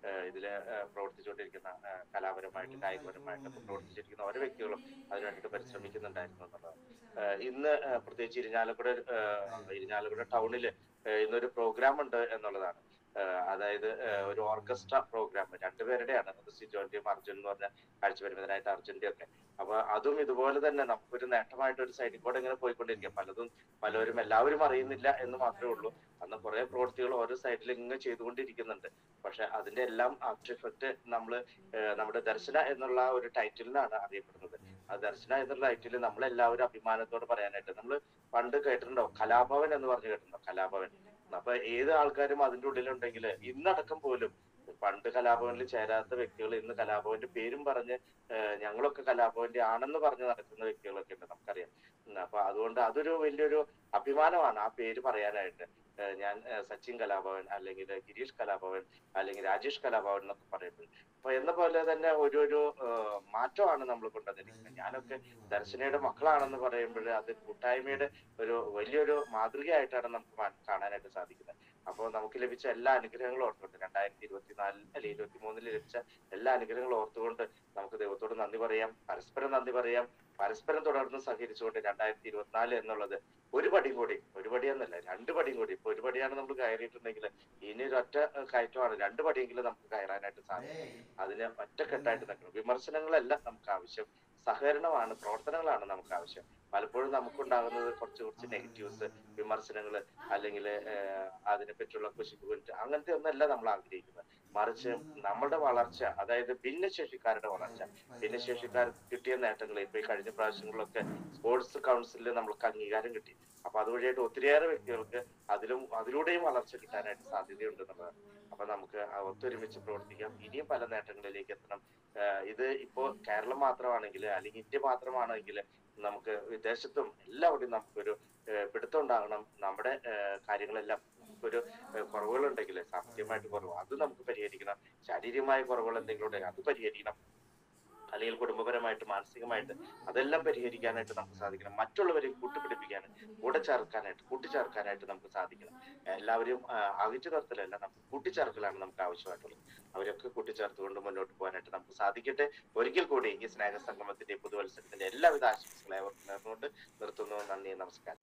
ഇതിൽ പ്രവർത്തിച്ചുകൊണ്ടിരിക്കുന്ന ആ, കലാപരമായിട്ട് കായികപരമായിട്ട് പ്രവർത്തിച്ചിരിക്കുന്ന ഓരോ വ്യക്തികളും അതിനു വേണ്ടിയിട്ട് പരിശ്രമിക്കുന്നുണ്ടായിരുന്നു എന്നുള്ളത് ആ, ഇന്ന് ആ, പ്രത്യേകിച്ച് ഇരിഞ്ഞാലക്കുട ആ, ഇരിഞ്ഞാലക്കുട ടൗണിൽ ഇന്നൊരു പ്രോഗ്രാം ഉണ്ട് എന്നുള്ളതാണ് ആ, അതായത് ആ, ഒരു ഓർക്കസ്ട്ര പ്രോഗ്രാം രണ്ടുപേരുടെയാണ് അത് സിജോന്റെയും അർജുൻ എന്ന് പറഞ്ഞ കാഴ്ചപരിമിതനായിട്ട് അർജുന്റെ ഒക്കെ അപ്പൊ അതും ഇതുപോലെ തന്നെ നമുക്കൊരു നേട്ടമായിട്ട് ഒരു സൈഡിൽ കൂടെ ഇങ്ങനെ പോയിക്കൊണ്ടിരിക്കുക പലതും പലരും എല്ലാവരും അറിയുന്നില്ല എന്ന് മാത്രമേ ഉള്ളൂ അന്ന് കുറെ പ്രവൃത്തികൾ ഓരോ സൈഡിൽ ഇങ്ങനെ ചെയ്തുകൊണ്ടിരിക്കുന്നുണ്ട് പക്ഷെ അതിന്റെ എല്ലാം ആഫ്റ്റർ എഫക്ട് നമ്മൾ നമ്മുടെ ദർശന എന്നുള്ള ആ ഒരു ടൈറ്റിലിനാണ് അറിയപ്പെടുന്നത് ആ ദർശന എന്നുള്ള ടൈറ്റിൽ നമ്മളെല്ലാവരും അഭിമാനത്തോടെ പറയാനായിട്ട് നമ്മൾ പണ്ട് കേട്ടിട്ടുണ്ടോ കലാഭവൻ എന്ന് പറഞ്ഞു കേട്ടിട്ടുണ്ടോ കലാഭവൻ അപ്പൊ ഏത് ആൾക്കാരും അതിന്റെ ഉള്ളിലുണ്ടെങ്കിൽ ഇന്നടക്കം പോലും പണ്ട് കലാഭവനിൽ ചേരാത്ത വ്യക്തികൾ ഇന്ന് കലാഭവന്റെ പേരും പറഞ്ഞ് ഏഹ് ഞങ്ങളൊക്കെ കലാഭവന്റെ ആണെന്ന് പറഞ്ഞ് നടക്കുന്ന വ്യക്തികളൊക്കെ ഉണ്ട് നമുക്കറിയാം ഉം അപ്പൊ അതുകൊണ്ട് അതൊരു വലിയൊരു അഭിമാനമാണ് ആ പേര് പറയാനായിട്ട് ഏഹ് ഞാൻ ഏഹ് സച്ചിൻ കലാഭവൻ അല്ലെങ്കിൽ ഗിരീഷ് കലാഭവൻ അല്ലെങ്കിൽ രാജേഷ് കലാഭവൻ എന്നൊക്കെ പറയുന്നത് അപ്പൊ എന്ന പോലെ തന്നെ ഒരു ഒരു ഏഹ് മാറ്റമാണ് നമ്മൾ കൊണ്ടുവന്നിരിക്കുന്നത് ഞാനൊക്കെ ദർശനയുടെ മക്കളാണെന്ന് പറയുമ്പോൾ അത് കൂട്ടായ്മയുടെ ഒരു വലിയൊരു മാതൃകയായിട്ടാണ് നമുക്ക് മാ- കാണാനായിട്ട് സാധിക്കുന്നത് അപ്പോൾ നമുക്ക് ലഭിച്ച എല്ലാ അനുഗ്രഹങ്ങളും ഓർത്തുകൊണ്ട് രണ്ടായിരത്തി ഇരുപത്തിനാലിൽ അല്ലെങ്കിൽ ഇരുപത്തി മൂന്നിൽ ലഭിച്ച എല്ലാ അനുഗ്രഹങ്ങളും ഓർത്തുകൊണ്ട് നമുക്ക് ദൈവത്തോട് നന്ദി പറയാം പരസ്പരം നന്ദി പറയാം പരസ്പരം തുടർന്ന് സഹകരിച്ചുകൊണ്ട് രണ്ടായിരത്തി ഇരുപത്തിനാല് എന്നുള്ളത് ഒരു പടിയും കൂടി ഒരു പടി എന്നല്ല രണ്ട് പടിയും കൂടി ഇപ്പൊ ഒരു പടിയാണ് നമ്മൾ കയറിയിട്ടുണ്ടെങ്കിൽ ഇനി ഒരു ഒറ്റ ഏഹ്, കയറ്റമാണ് രണ്ട് പടിയെങ്കിലും നമുക്ക് കയറാനായിട്ട് സാധിക്കും അതിന് ഒറ്റക്കെട്ടായിട്ട് നിൽക്കണം വിമർശനങ്ങളല്ല നമുക്ക് ആവശ്യം സഹകരണമാണ് പ്രവർത്തനങ്ങളാണ് നമുക്ക് ആവശ്യം പലപ്പോഴും നമുക്കുണ്ടാകുന്നത് കുറച്ച് കുറച്ച് നെഗറ്റീവ്സ് വിമർശനങ്ങൾ അല്ലെങ്കിൽ അതിനെപ്പറ്റിയുള്ള കുശിക്കുകുറ്റ് അങ്ങനത്തെ ഒന്നല്ല നമ്മൾ ആഗ്രഹിക്കുന്നത് മറിച്ച് നമ്മുടെ വളർച്ച അതായത് ഭിന്നശേഷിക്കാരുടെ വളർച്ച ഭിന്നശേഷിക്കാർക്ക് കിട്ടിയ നേട്ടങ്ങൾ ഇപ്പൊ ഈ കഴിഞ്ഞ പ്രാവശ്യങ്ങളിലൊക്കെ സ്പോർട്സ് കൗൺസിലിൽ നമ്മൾക്ക് അംഗീകാരം കിട്ടി അപ്പൊ അതുവഴിയായിട്ട് ഒത്തിരിയേറെ വ്യക്തികൾക്ക് അതിലും അതിലൂടെയും വളർച്ച കിട്ടാനായിട്ട് സാധ്യതയുണ്ട് എന്നുള്ളതാണ് അപ്പൊ നമുക്ക് ആ ഒത്തൊരുമിച്ച് പ്രവർത്തിക്കാം ഇനിയും പല നേട്ടങ്ങളിലേക്ക് എത്തണം ആഹ് ഇത് ഇപ്പോ കേരളം മാത്രമാണെങ്കിൽ അല്ലെങ്കിൽ ഇന്ത്യ മാത്രമാണെങ്കിൽ നമുക്ക് വിദേശത്തും എല്ലാവിടെയും നമുക്കൊരു ആഹ് പിടുത്തം ഉണ്ടാകണം നമ്മുടെ ആഹ് കാര്യങ്ങളെല്ലാം നമുക്കൊരു ആഹ് കുറവുകളുണ്ടെങ്കിൽ സാമ്പത്തികമായിട്ട് കുറവ് അത് നമുക്ക് പരിഹരിക്കണം ശാരീരികമായ കുറവുകൾ എന്തെങ്കിലും ഉണ്ടെങ്കിൽ അത് പരിഹരിക്കണം അല്ലെങ്കിൽ കുടുംബപരമായിട്ട് മാനസികമായിട്ട് അതെല്ലാം പരിഹരിക്കാനായിട്ട് നമുക്ക് സാധിക്കണം മറ്റുള്ളവരെ കൂട്ടുപിടിപ്പിക്കാൻ കൂടെ ചേർക്കാനായിട്ട് കൂട്ടിച്ചേർക്കാനായിട്ട് നമുക്ക് സാധിക്കണം എല്ലാവരും ആ, അകറ്റി നിർത്തലല്ല നമുക്ക് കൂട്ടിച്ചേർക്കലാണ് നമുക്ക് ആവശ്യമായിട്ടുള്ളത് അവരൊക്കെ കൂട്ടിച്ചേർത്തുകൊണ്ട് മുന്നോട്ട് പോകാനായിട്ട് നമുക്ക് സാധിക്കട്ടെ ഒരിക്കൽ കൂടി ഈ സ്നേഹ സംഗമത്തിന്റെ പുതുവത്സരത്തിന്റെ എല്ലാവിധ ആശംസകളെ അവർക്ക് നേർന്നുകൊണ്ട് നിർത്തുന്നു നന്ദി നമസ്കാരം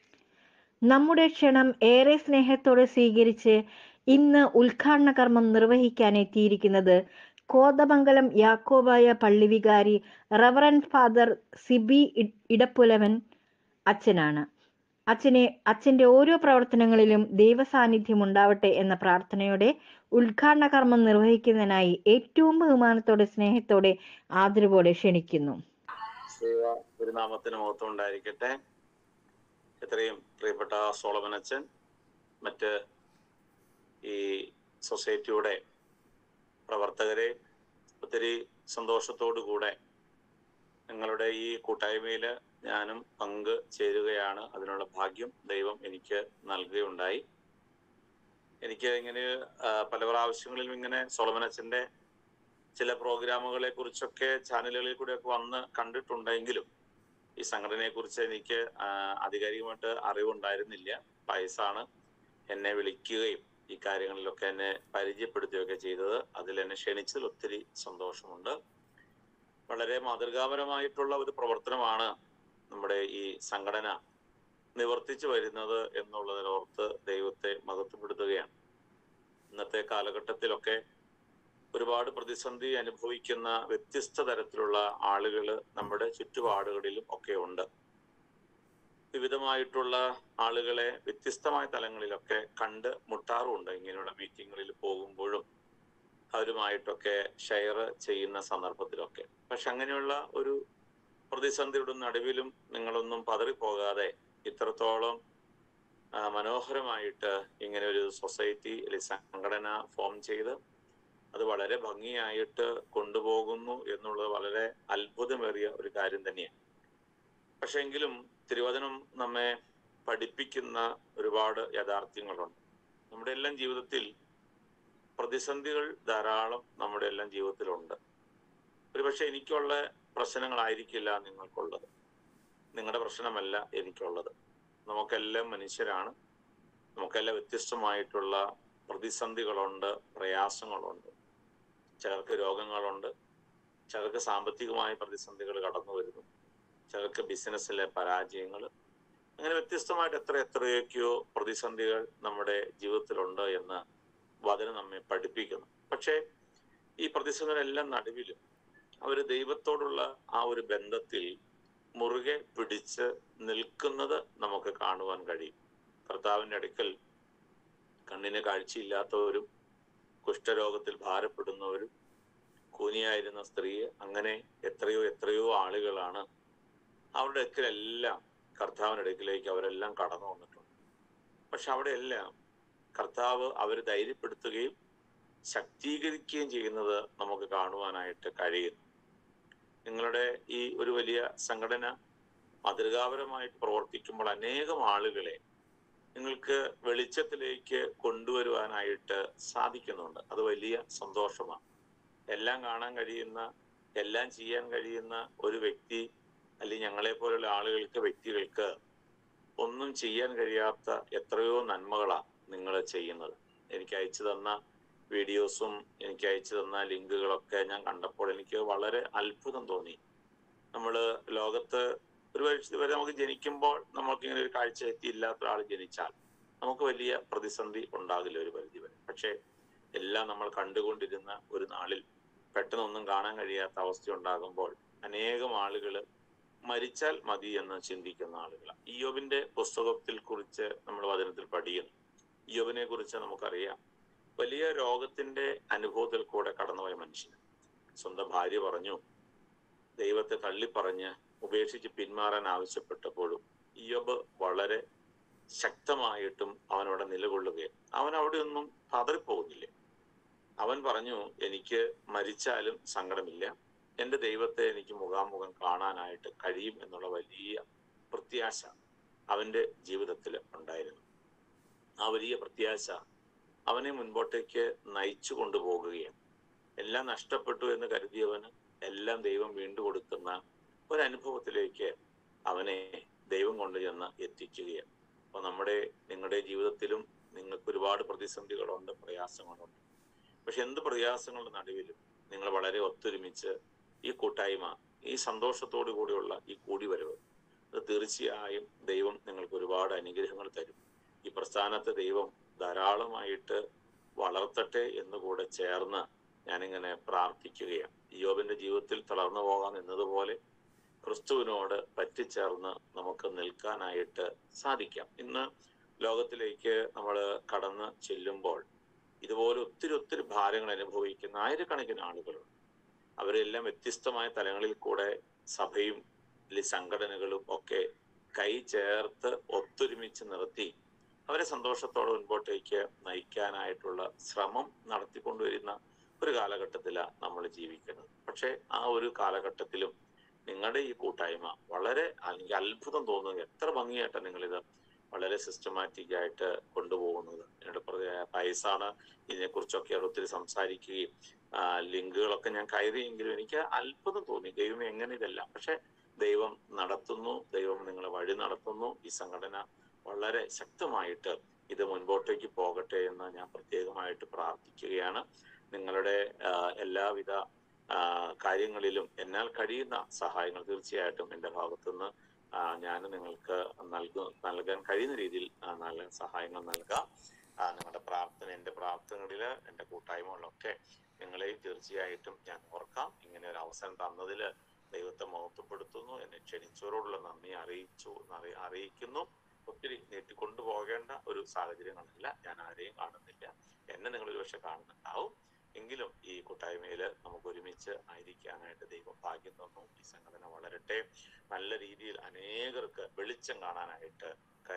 നമ്മുടെ ക്ഷണം ഏറെ സ്നേഹത്തോടെ സ്വീകരിച്ച് ഇന്ന് ഉദ്ഘാടന കർമ്മം നിർവഹിക്കാൻ എത്തിയിരിക്കുന്നത് കോതമംഗലം യാക്കോബായ പള്ളി വികാരി റവറൻ ഫാദർ സിബി ഇ- ഇടപ്പുലവൻ അച്ഛനാണ് അച്ഛനെ അച്ഛന്റെ ഓരോ പ്രവർത്തനങ്ങളിലും ദൈവസാന്നിധ്യം ഉണ്ടാവട്ടെ എന്ന പ്രാർത്ഥനയോടെ ഉദ്ഘാടന കർമ്മം നിർവഹിക്കുന്നതിനായി ഏറ്റവും ബഹുമാനത്തോടെ സ്നേഹത്തോടെ ആദരവോടെ ക്ഷണിക്കുന്നു ദൈവ ഒരു നാമത്തിന് മഹത്വം ഉണ്ടായിരിക്കട്ടെ എത്രയും പ്രിയപ്പെട്ട സോളമൻ അച്ഛൻ മറ്റ് ഈ സൊസൈറ്റിയുടെ പ്രവർത്തകരെ ഒത്തിരി സന്തോഷത്തോടു കൂടെ നിങ്ങളുടെ ഈ കൂട്ടായ്മയിൽ ഞാനും പങ്ക് ചേരുകയാണ് അതിനുള്ള ഭാഗ്യം ദൈവം എനിക്ക് നൽകുകയുണ്ടായി എനിക്ക് ഇങ്ങനെ ആ, പല പ്രാവശ്യങ്ങളിലും ഇങ്ങനെ സോളമൻ അച്ഛൻ്റെ ചില പ്രോഗ്രാമുകളെ കുറിച്ചൊക്കെ ചാനലുകളിൽ കൂടെയൊക്കെ വന്ന് കണ്ടിട്ടുണ്ടെങ്കിലും ഈ സംഘടനയെ കുറിച്ച് എനിക്ക് ആ, ആധികാരികമായിട്ട് അറിവുണ്ടായിരുന്നില്ല പയസാണ് എന്നെ വിളിക്കുകയും ഈ കാര്യങ്ങളിലൊക്കെ എന്നെ പരിചയപ്പെടുത്തുകയൊക്കെ ചെയ്തത് അതിൽ എന്നെ ക്ഷണിച്ചതിൽ ഒത്തിരി സന്തോഷമുണ്ട് വളരെ മാതൃകാപരമായിട്ടുള്ള ഒരു പ്രവർത്തനമാണ് നമ്മുടെ ഈ സംഘടന നിവർത്തിച്ചു വരുന്നത് എന്നുള്ളതിനോർത്ത് ദൈവത്തെ മഹത്വപ്പെടുത്തുകയാണ് ഇന്നത്തെ കാലഘട്ടത്തിലൊക്കെ ഒരുപാട് പ്രതിസന്ധി അനുഭവിക്കുന്ന വ്യത്യസ്ത തരത്തിലുള്ള ആളുകൾ നമ്മുടെ ചുറ്റുപാടുകളിലും ഒക്കെ ഉണ്ട് വിവിധമായിട്ടുള്ള ആളുകളെ വ്യത്യസ്തമായ തലങ്ങളിലൊക്കെ കണ്ട് മുട്ടാറുമുണ്ട് ഇങ്ങനെയുള്ള മീറ്റിങ്ങുകളിൽ പോകുമ്പോഴും അവരുമായിട്ടൊക്കെ ഷെയർ ചെയ്യുന്ന സന്ദർഭത്തിലൊക്കെ പക്ഷെ അങ്ങനെയുള്ള ഒരു പ്രതിസന്ധിയുടെ നടുവിലും നിങ്ങളൊന്നും പതറിപ്പോകാതെ ഇത്രത്തോളം ആ, മനോഹരമായിട്ട് ഇങ്ങനെ ഒരു സൊസൈറ്റി അല്ലെങ്കിൽ സംഘടന ഫോം ചെയ്ത് അത് വളരെ ഭംഗിയായിട്ട് കൊണ്ടുപോകുന്നു എന്നുള്ളത് വളരെ അത്ഭുതമേറിയ ഒരു കാര്യം തന്നെയാണ് പക്ഷെ എങ്കിലും തിരുവചനം നമ്മെ പഠിപ്പിക്കുന്ന ഒരുപാട് യാഥാർത്ഥ്യങ്ങളുണ്ട് നമ്മുടെ എല്ലാം ജീവിതത്തിൽ പ്രതിസന്ധികൾ ധാരാളം നമ്മുടെ എല്ലാം ജീവിതത്തിലുണ്ട് ഒരുപക്ഷെ എനിക്കുള്ള പ്രശ്നങ്ങളായിരിക്കില്ല നിങ്ങൾക്കുള്ളത് നിങ്ങളുടെ പ്രശ്നമല്ല എനിക്കുള്ളത് നമുക്കെല്ലാം മനുഷ്യരാണ് നമുക്കെല്ലാം വ്യത്യസ്തമായിട്ടുള്ള പ്രതിസന്ധികളുണ്ട് പ്രയാസങ്ങളുണ്ട് ചിലർക്ക് രോഗങ്ങളുണ്ട് ചിലർക്ക് സാമ്പത്തികമായ പ്രതിസന്ധികൾ കടന്നു വരുന്നു ചിലർക്ക് ബിസിനസ്സിലെ പരാജയങ്ങൾ അങ്ങനെ വ്യത്യസ്തമായിട്ട് എത്ര എത്രയൊക്കെയോ പ്രതിസന്ധികൾ നമ്മുടെ ജീവിതത്തിലുണ്ട് എന്ന് വചനം നമ്മെ പഠിപ്പിക്കുന്നു പക്ഷേ ഈ പ്രതിസന്ധികളെല്ലാം നടുവിലും അവർ ദൈവത്തോടുള്ള ആ ഒരു ബന്ധത്തിൽ മുറുകെ പിടിച്ച് നിൽക്കുന്നത് നമുക്ക് കാണുവാൻ കഴിയും കർത്താവിൻ്റെ അടുക്കൽ കണ്ണിന് കാഴ്ചയില്ലാത്തവരും കുഷ്ഠരോഗത്തിൽ ഭാരപ്പെടുന്നവരും കൂനിയായിരുന്ന സ്ത്രീ അങ്ങനെ എത്രയോ എത്രയോ ആളുകളാണ് അവരുടെ അടുക്കലെല്ലാം കർത്താവിൻ്റെ അടുക്കിലേക്ക് അവരെല്ലാം കടന്നു വന്നിട്ടുണ്ട് പക്ഷെ അവിടെയെല്ലാം കർത്താവ് അവരെ ധൈര്യപ്പെടുത്തുകയും ശക്തീകരിക്കുകയും ചെയ്യുന്നത് നമുക്ക് കാണുവാനായിട്ട് കഴിയുന്നു നിങ്ങളുടെ ഈ ഒരു വലിയ സംഘടന മാതൃകാപരമായിട്ട് പ്രവർത്തിക്കുമ്പോൾ അനേകം ആളുകളെ നിങ്ങൾക്ക് വെളിച്ചത്തിലേക്ക് കൊണ്ടുവരുവാനായിട്ട് സാധിക്കുന്നുണ്ട് അത് വലിയ സന്തോഷമാണ് എല്ലാം കാണാൻ കഴിയുന്ന എല്ലാം ചെയ്യാൻ കഴിയുന്ന ഒരു വ്യക്തി അല്ലെങ്കിൽ ഞങ്ങളെ പോലുള്ള ആളുകൾക്ക് വ്യക്തികൾക്ക് ഒന്നും ചെയ്യാൻ കഴിയാത്ത എത്രയോ നന്മകളാണ് നിങ്ങൾ ചെയ്യുന്നത് എനിക്ക് അയച്ചു തന്ന വീഡിയോസും എനിക്ക് അയച്ചു തന്ന ലിങ്കുകളൊക്കെ ഞാൻ കണ്ടപ്പോൾ എനിക്ക് വളരെ അത്ഭുതം തോന്നി നമ്മൾ ലോകത്ത് ഒരു പരിസ്ഥിതി വരെ നമുക്ക് ജനിക്കുമ്പോൾ നമുക്ക് ഇങ്ങനെ ഒരു കാഴ്ച എത്തിയില്ലാത്ത ഒരാൾ ജനിച്ചാൽ നമുക്ക് വലിയ പ്രതിസന്ധി ഉണ്ടാകില്ല ഒരു പരിധി വരെ പക്ഷേ എല്ലാം നമ്മൾ കണ്ടുകൊണ്ടിരുന്ന ഒരു നാളിൽ പെട്ടെന്നൊന്നും കാണാൻ കഴിയാത്ത അവസ്ഥ ഉണ്ടാകുമ്പോൾ അനേകം ആളുകൾ മരിച്ചാൽ മതി എന്ന് ചിന്തിക്കുന്ന ആളുകളാണ് ഇയോബിന്റെ പുസ്തകത്തിൽ കുറിച്ച് നമ്മൾ വചനത്തിൽ പഠിക്കുന്നു ഇയോബിനെ കുറിച്ച് നമുക്കറിയാം വലിയ രോഗത്തിന്റെ അനുഭവത്തിൽ കൂടെ കടന്നുപോയ മനുഷ്യൻ സ്വന്തം ഭാര്യ പറഞ്ഞു ദൈവത്തെ തള്ളിപ്പറഞ്ഞ് ഉപേക്ഷിച്ച് പിന്മാറാൻ ആവശ്യപ്പെട്ടപ്പോഴും ഇയോബ് വളരെ ശക്തമായിട്ടും അവനവിടെ നിലകൊള്ളുകയും അവൻ അവിടെ ഒന്നും പതറിപ്പോകുന്നില്ല അവൻ പറഞ്ഞു എനിക്ക് മരിച്ചാലും സങ്കടമില്ല എൻ്റെ ദൈവത്തെ എനിക്ക് മുഖാമുഖം കാണാനായിട്ട് കഴിയും എന്നുള്ള വലിയ പ്രത്യാശ അവൻ്റെ ജീവിതത്തിൽ ഉണ്ടായിരുന്നു ആ വലിയ പ്രത്യാശ അവനെ മുൻപോട്ടേക്ക് നയിച്ചു കൊണ്ടുപോകുകയും എല്ലാം നഷ്ടപ്പെട്ടു എന്ന് കരുതിയവന് എല്ലാം ദൈവം വീണ്ടും കൊടുക്കുന്ന ഒരനുഭവത്തിലേക്ക് അവനെ ദൈവം കൊണ്ടുചെന്ന് എത്തിക്കുകയാണ് അപ്പൊ നമ്മുടെ നിങ്ങളുടെ ജീവിതത്തിലും നിങ്ങൾക്ക് ഒരുപാട് പ്രതിസന്ധികളുണ്ട് പ്രയാസങ്ങളുണ്ട് പക്ഷെ എന്ത് പ്രയാസങ്ങളുടെ നടുവിലും നിങ്ങൾ വളരെ ഒത്തൊരുമിച്ച് ഈ കൂട്ടായ്മ ഈ സന്തോഷത്തോടു കൂടിയുള്ള ഈ കൂടിവരവ് അത് തീർച്ചയായും ദൈവം നിങ്ങൾക്ക് ഒരുപാട് അനുഗ്രഹങ്ങൾ തരും ഈ പ്രസ്ഥാനത്തെ ദൈവം ധാരാളമായിട്ട് വളർത്തട്ടെ എന്നുകൂടെ ചേർന്ന് ഞാനിങ്ങനെ പ്രാർത്ഥിക്കുകയാണ് യോബിന്റെ ജീവിതത്തിൽ തളർന്നു പോകാൻ എന്നതുപോലെ ക്രിസ്തുവിനോട് പറ്റിച്ചേർന്ന് നമുക്ക് നിൽക്കാനായിട്ട് സാധിക്കാം ഇന്ന് ലോകത്തിലേക്ക് നമ്മൾ കടന്ന് ചെല്ലുമ്പോൾ ഇതുപോലെ ഒത്തിരി ഒത്തിരി ഭാരങ്ങൾ അനുഭവിക്കുന്ന ആയിരക്കണക്കിന് ആളുകളുണ്ട് അവരെല്ലാം വ്യത്യസ്തമായ തലങ്ങളിൽ കൂടെ സഭയും അല്ലെങ്കിൽ സംഘടനകളും ഒക്കെ കൈ ചേർത്ത് ഒത്തൊരുമിച്ച് നിർത്തി അവരെ സന്തോഷത്തോടെ മുൻപോട്ടേക്ക് നയിക്കാനായിട്ടുള്ള ശ്രമം നടത്തിക്കൊണ്ടുവരുന്ന ഒരു കാലഘട്ടത്തിലാണ് നമ്മൾ ജീവിക്കുന്നത് പക്ഷെ ആ ഒരു കാലഘട്ടത്തിലും നിങ്ങളുടെ ഈ കൂട്ടായ്മ വളരെ എനിക്ക് അത്ഭുതം തോന്നുന്നു എത്ര ഭംഗിയായിട്ടാണ് നിങ്ങളിത് വളരെ സിസ്റ്റമാറ്റിക് ആയിട്ട് കൊണ്ടുപോകുന്നത് എന്നോട് പൈസാണ് ഇതിനെക്കുറിച്ചൊക്കെ ഒത്തിരി സംസാരിക്കുകയും ലിങ്കുകളൊക്കെ ഞാൻ കയറിയെങ്കിലും എനിക്ക് അത്ഭുതം തോന്നി ദൈവം എങ്ങനെ ഇതെല്ലാം പക്ഷെ ദൈവം നടത്തുന്നു ദൈവം നിങ്ങളെ വഴി നടത്തുന്നു ഈ സംഘടന വളരെ ശക്തമായിട്ട് ഇത് മുൻപോട്ടേക്ക് പോകട്ടെ എന്ന് ഞാൻ പ്രത്യേകമായിട്ട് പ്രാർത്ഥിക്കുകയാണ് നിങ്ങളുടെ എല്ലാവിധ കാര്യങ്ങളിലും എന്നാൽ കഴിയുന്ന സഹായങ്ങൾ തീർച്ചയായിട്ടും എൻ്റെ ഭാഗത്തുനിന്ന് ഞാൻ നിങ്ങൾക്ക് നൽകു നൽകാൻ കഴിയുന്ന രീതിയിൽ നല്ല സഹായങ്ങൾ നൽകാം നിങ്ങളുടെ പ്രാർത്ഥന എൻ്റെ പ്രാർത്ഥനകളിൽ എൻ്റെ കൂട്ടായ്മകളിലൊക്കെ നിങ്ങളെയും തീർച്ചയായിട്ടും ഞാൻ ഓർക്കാം ഇങ്ങനെ ഒരു അവസരം തന്നതിൽ ദൈവത്തെ മഹത്വപ്പെടുത്തുന്നു എന്നെ ക്ഷണിച്ചവരോടുള്ള നന്ദി അറിയിച്ചു അറിയിക്കുന്നു ഒത്തിരി നീട്ടിക്കൊണ്ടു പോകേണ്ട ഒരു സാഹചര്യങ്ങളല്ല ഞാൻ ആരെയും കാണുന്നില്ല എന്നെ നിങ്ങൾ ഒരു പക്ഷെ കാണുന്നുണ്ടാവും എങ്കിലും ഈ കൂട്ടായ്മയിൽ നമുക്ക് ഒരുമിച്ച് ആയിരിക്കാനായിട്ട് ദൈവം ഭാഗ്യം തന്നു ഈ സംഘടന വളരട്ടെ നല്ല രീതിയിൽ അനേകർക്ക് വെളിച്ചം കാണാനായിട്ട്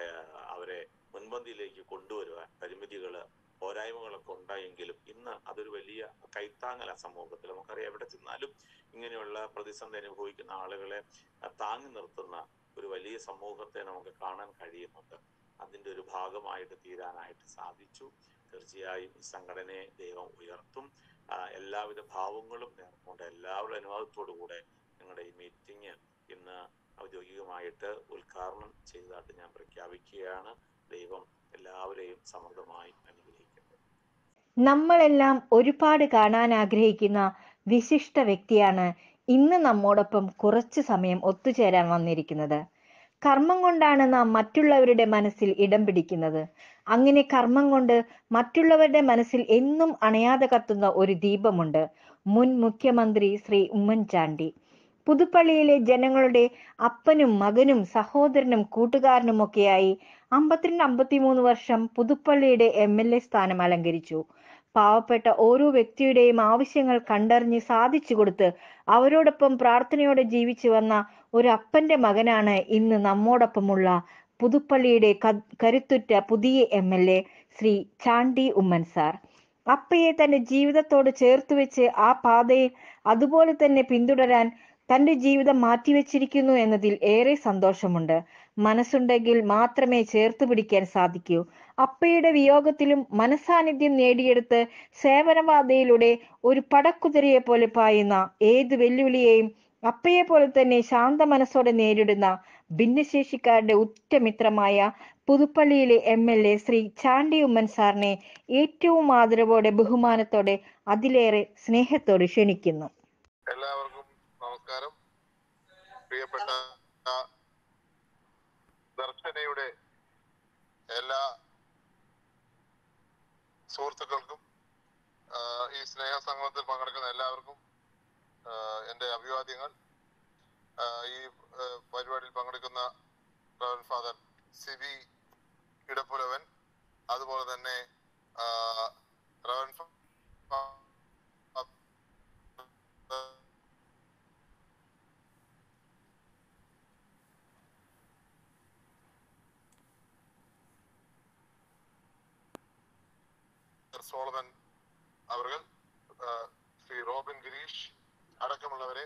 അവരെ മുൻപന്തിയിലേക്ക് കൊണ്ടുവരുവാൻ പരിമിതികള് പോരായ്മകളൊക്കെ ഉണ്ടായെങ്കിലും ഇന്ന് അതൊരു വലിയ കൈത്താങ്ങല സമൂഹത്തിൽ നമുക്കറിയാം എവിടെ ചെന്നാലും ഇങ്ങനെയുള്ള പ്രതിസന്ധി അനുഭവിക്കുന്ന ആളുകളെ താങ്ങി നിർത്തുന്ന ഒരു വലിയ സമൂഹത്തെ നമുക്ക് കാണാൻ കഴിയുന്നുണ്ട് അതിന്റെ ഒരു ഭാഗമായിട്ട് തീരാനായിട്ട് സാധിച്ചു തീർച്ചയായും ഈ സംഘടനയെ ദൈവം ഉയർത്തും എല്ലാവിധ ഭാവങ്ങളും നേർന്നുകൊണ്ട് എല്ലാവരുടെ അനുവാദത്തോടു കൂടെ നിങ്ങളുടെ ഈ മീറ്റിംഗ് ഇന്ന് ഔദ്യോഗികമായിട്ട് ഉദ്ഘാടനം ചെയ്തതായിട്ട് ഞാൻ പ്രഖ്യാപിക്കുകയാണ് ദൈവം എല്ലാവരെയും സമൃദ്ധമായി അനുഗ്രഹിക്കട്ടെ നമ്മളെല്ലാം ഒരുപാട് കാണാൻ ആഗ്രഹിക്കുന്ന വിശിഷ്ട വ്യക്തിയാണ് ഇന്ന് നമ്മോടൊപ്പം കുറച്ചു സമയം ഒത്തുചേരാൻ വന്നിരിക്കുന്നത് കർമ്മം കൊണ്ടാണ് നാം മറ്റുള്ളവരുടെ മനസ്സിൽ ഇടം പിടിക്കുന്നത് അങ്ങനെ കർമ്മം കൊണ്ട് മറ്റുള്ളവരുടെ മനസ്സിൽ എന്നും അണയാതെ കത്തുന്ന ഒരു ദീപമുണ്ട് മുൻ മുഖ്യമന്ത്രി ശ്രീ ഉമ്മൻചാണ്ടി പുതുപ്പള്ളിയിലെ ജനങ്ങളുടെ അപ്പനും മകനും സഹോദരനും കൂട്ടുകാരനുമൊക്കെയായി അമ്പത്തിരണ്ട് അമ്പത്തിമൂന്ന് വർഷം പുതുപ്പള്ളിയുടെ എം എൽ എ സ്ഥാനം അലങ്കരിച്ചു പാവപ്പെട്ട ഓരോ വ്യക്തിയുടെയും ആവശ്യങ്ങൾ കണ്ടറിഞ്ഞ് സാധിച്ചു കൊടുത്ത് അവരോടൊപ്പം പ്രാർത്ഥനയോടെ ജീവിച്ചു വന്ന ഒരു അപ്പന്റെ മകനാണ് ഇന്ന് നമ്മോടൊപ്പമുള്ള പുതുപ്പള്ളിയുടെ ക- കരുത്തുറ്റ പുതിയ M L A Shri Chandy Oommen sir അപ്പയെ തന്റെ ജീവിതത്തോട് ചേർത്ത് വെച്ച് ആ പാതയിൽ അതുപോലെ തന്നെ പിന്തുടരാൻ തന്റെ ജീവിതം മാറ്റിവെച്ചിരിക്കുന്നു എന്നതിൽ ഏറെ സന്തോഷമുണ്ട് മനസ്സുണ്ടെങ്കിൽ മാത്രമേ ചേർത്ത് പിടിക്കാൻ സാധിക്കൂ അപ്പയുടെ വിയോഗത്തിലും മനസാന്നിധ്യം നേടിയെടുത്ത് സേവനപാതയിലൂടെ ഒരു പടക്കുതിരയെ പോലെ പായുന്ന ഏത് വെല്ലുവിളിയെയും അപ്പയെ പോലെ തന്നെ ശാന്ത മനസ്സോടെ നേരിടുന്ന ഭിന്നശേഷിക്കാരുടെ ഉറ്റമിത്രമായ പുതുപ്പള്ളിയിലെ M L A Shri Chandy Oommen സാറിനെ ഏറ്റവും ആദരവോടെ ബഹുമാനത്തോടെ അതിലേറെ സ്നേഹത്തോടെ ക്ഷണിക്കുന്നു എല്ലാവർക്കും നമസ്കാരം പ്രിയപ്പെട്ട ആ, ദർശനയുടെ എല്ലാ സുഹൃത്തുക്കൾക്കും ആ, ഈ സ്നേഹ സംഗമത്തിൽ പങ്കെടുക്കുന്ന എല്ലാവർക്കും ആ, എന്റെ അഭിവാദ്യങ്ങൾ ആ, ഈ ആ, പരിപാടിയിൽ പങ്കെടുക്കുന്ന റവൻ ഫാദർ സിബി ഇടപ്പുലവൻ അതുപോലെ തന്നെ ആ, റവൻ ഫ- സോളമൻ അവർ ശ്രീ റോബിൻ ഗിരീഷ് അടക്കമുള്ളവരെ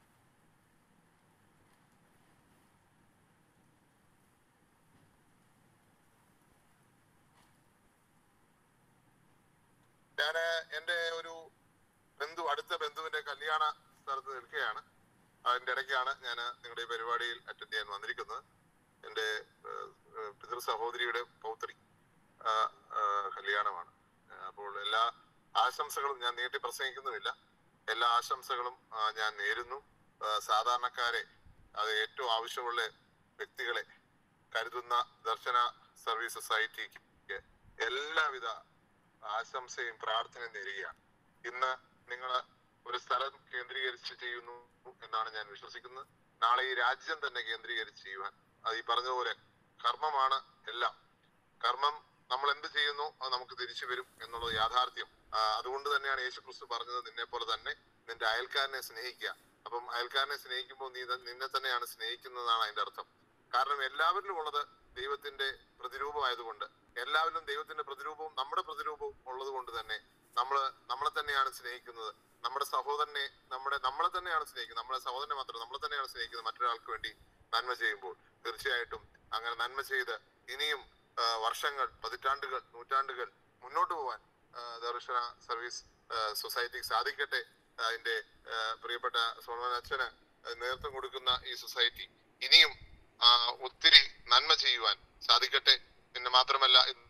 ഞാന് എന്റെ ഒരു ബന്ധു അടുത്ത ബന്ധുവിന്റെ കല്യാണ സ്ഥലത്ത് നിൽക്കുകയാണ് അതിന്റെ ഇടയ്ക്കാണ് ഞാൻ നിങ്ങളുടെ ഈ പരിപാടിയിൽ അറ്റൻഡ് ചെയ്യാൻ വന്നിരിക്കുന്നത് എന്റെ ഏഹ്, ഏഹ്, പിതൃ സഹോദരിയുടെ പൗത്രി ആ, ആ, കല്യാണമാണ് ആ, അപ്പോൾ എല്ലാ ആശംസകളും ഞാൻ നീട്ടി പ്രസംഗിക്കുന്നുമില്ല എല്ലാ ആശംസകളും ആ, ഞാൻ നേരുന്നു ആ, സാധാരണക്കാരെ അത് ഏറ്റവും ആവശ്യമുള്ള വ്യക്തികളെ കരുതുന്ന ദർശന സർവീസ് സൊസൈറ്റിക്ക് എല്ലാവിധ ആശംസയും പ്രാർത്ഥനയും നേരുകയാണ് ഇന്ന് നിങ്ങൾ ഒരു സ്ഥലം കേന്ദ്രീകരിച്ച് ചെയ്യുന്നു എന്നാണ് ഞാൻ വിശ്വസിക്കുന്നത് നാളെ ഈ രാജ്യം തന്നെ കേന്ദ്രീകരിച്ച് ചെയ്യുവാൻ അത് ഈ പറഞ്ഞതുപോലെ കർമ്മമാണ് എല്ലാം കർമ്മം നമ്മൾ എന്ത് ചെയ്യുന്നു അത് നമുക്ക് തിരിച്ചു വരും എന്നുള്ളത് യാഥാർത്ഥ്യം ആ, അതുകൊണ്ട് തന്നെയാണ് യേശു ക്രിസ്തു പറഞ്ഞത് നിന്നെ പോലെ തന്നെ നിന്റെ അയൽക്കാരനെ സ്നേഹിക്കുക അപ്പം അയൽക്കാരനെ സ്നേഹിക്കുമ്പോൾ നീ ത- നിന്നെ തന്നെയാണ് സ്നേഹിക്കുന്നതാണ് അതിന്റെ അർത്ഥം കാരണം എല്ലാവരിലും ഉള്ളത് ദൈവത്തിന്റെ പ്രതിരൂപമായതുകൊണ്ട് എല്ലാവരിലും ദൈവത്തിന്റെ പ്രതിരൂപവും നമ്മുടെ പ്രതിരൂപവും ഉള്ളത് കൊണ്ട് തന്നെ നമ്മൾ നമ്മളെ തന്നെയാണ് സ്നേഹിക്കുന്നത് നമ്മുടെ സഹോദരനെ നമ്മുടെ നമ്മളെ തന്നെയാണ് സ്നേഹിക്കുന്നത് നമ്മുടെ സഹോദരനെ മാത്രം നമ്മളെ തന്നെയാണ് സ്നേഹിക്കുന്നത് മറ്റൊരാൾക്ക് വേണ്ടി നന്മ ചെയ്യുമ്പോൾ തീർച്ചയായിട്ടും അങ്ങനെ നന്മ ചെയ്ത് ഇനിയും ആ, വർഷങ്ങൾ പതിറ്റാണ്ടുകൾ നൂറ്റാണ്ടുകൾ മുന്നോട്ട് പോവാൻ ആ, ദർശന സർവീസ് ആ, സൊസൈറ്റിക്ക് സാധിക്കട്ടെ അതിന്റെ ആ, പ്രിയപ്പെട്ട സോളമൻ അച്ഛന് നേതൃത്വം കൊടുക്കുന്ന ഈ സൊസൈറ്റി ഇനിയും ആ, ഒത്തിരി നന്മ ചെയ്യുവാൻ സാധിക്കട്ടെ പിന്നെ മാത്രമല്ല ഇന്ന്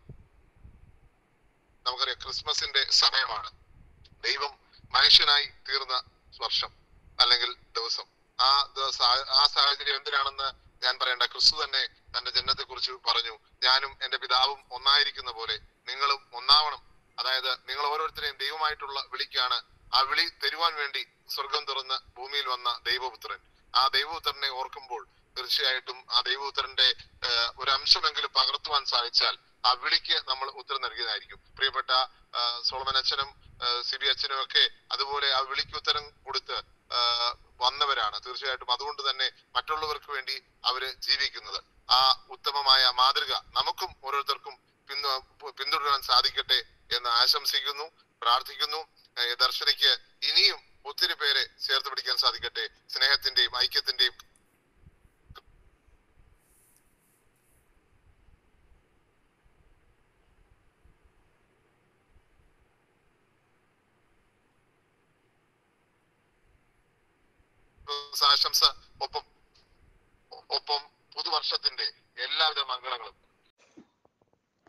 നമുക്കറിയാം ക്രിസ്മസിന്റെ സമയമാണ് ദൈവം മനുഷ്യനായി തീർന്ന വർഷം അല്ലെങ്കിൽ ദിവസം ആ ദിവസം ആ- ആ സാഹചര്യം എന്തിനാണെന്ന് ഞാൻ പറയേണ്ട ക്രിസ്തു തന്നെ തന്റെ ജനനത്തെ കുറിച്ച് പറഞ്ഞു ഞാനും എന്റെ പിതാവും ഒന്നായിരിക്കുന്ന പോലെ നിങ്ങളും ഒന്നാവണം അതായത് നിങ്ങൾ ഓരോരുത്തരെയും ദൈവമായിട്ടുള്ള വിളിക്കാണ് ആ വിളി തരുവാൻ വേണ്ടി സ്വർഗം തുറന്ന് ഭൂമിയിൽ വന്ന ദൈവപുത്രൻ ആ ദൈവപുത്രനെ ഓർക്കുമ്പോൾ തീർച്ചയായിട്ടും ആ ദൈവപുത്രന്റെ ഏഹ്, ഒരു അംശമെങ്കിലും പകർത്തുവാൻ സാധിച്ചാൽ ആ വിളിക്ക് നമ്മൾ ഉത്തരം നൽകിയതായിരിക്കും പ്രിയപ്പെട്ട ആ, സോളമൻ അച്ഛനും ആ, സിബി അച്ഛനും ഒക്കെ അതുപോലെ ആ വിളിക്ക് ഉത്തരം കൊടുത്ത് ആ, വന്നവരാണ് തീർച്ചയായിട്ടും അതുകൊണ്ട് തന്നെ മറ്റുള്ളവർക്ക് വേണ്ടി അവര് ജീവിക്കുന്നത് ആ ഉത്തമമായ മാതൃക നമുക്കും ഓരോരുത്തർക്കും പിന്തു പിന്തുടരാൻ സാധിക്കട്ടെ എന്ന് ആശംസിക്കുന്നു പ്രാർത്ഥിക്കുന്നു ഏഹ് ദർശനയ്ക്ക് ഇനിയും ഒത്തിരി പേരെ ചേർത്ത് പിടിക്കാൻ സാധിക്കട്ടെ സ്നേഹത്തിന്റെയും ഐക്യത്തിന്റെയും ആശംസ ഒപ്പം ഒപ്പം പുതുവർഷത്തിന്റെ എല്ലാവിധ മംഗളങ്ങളും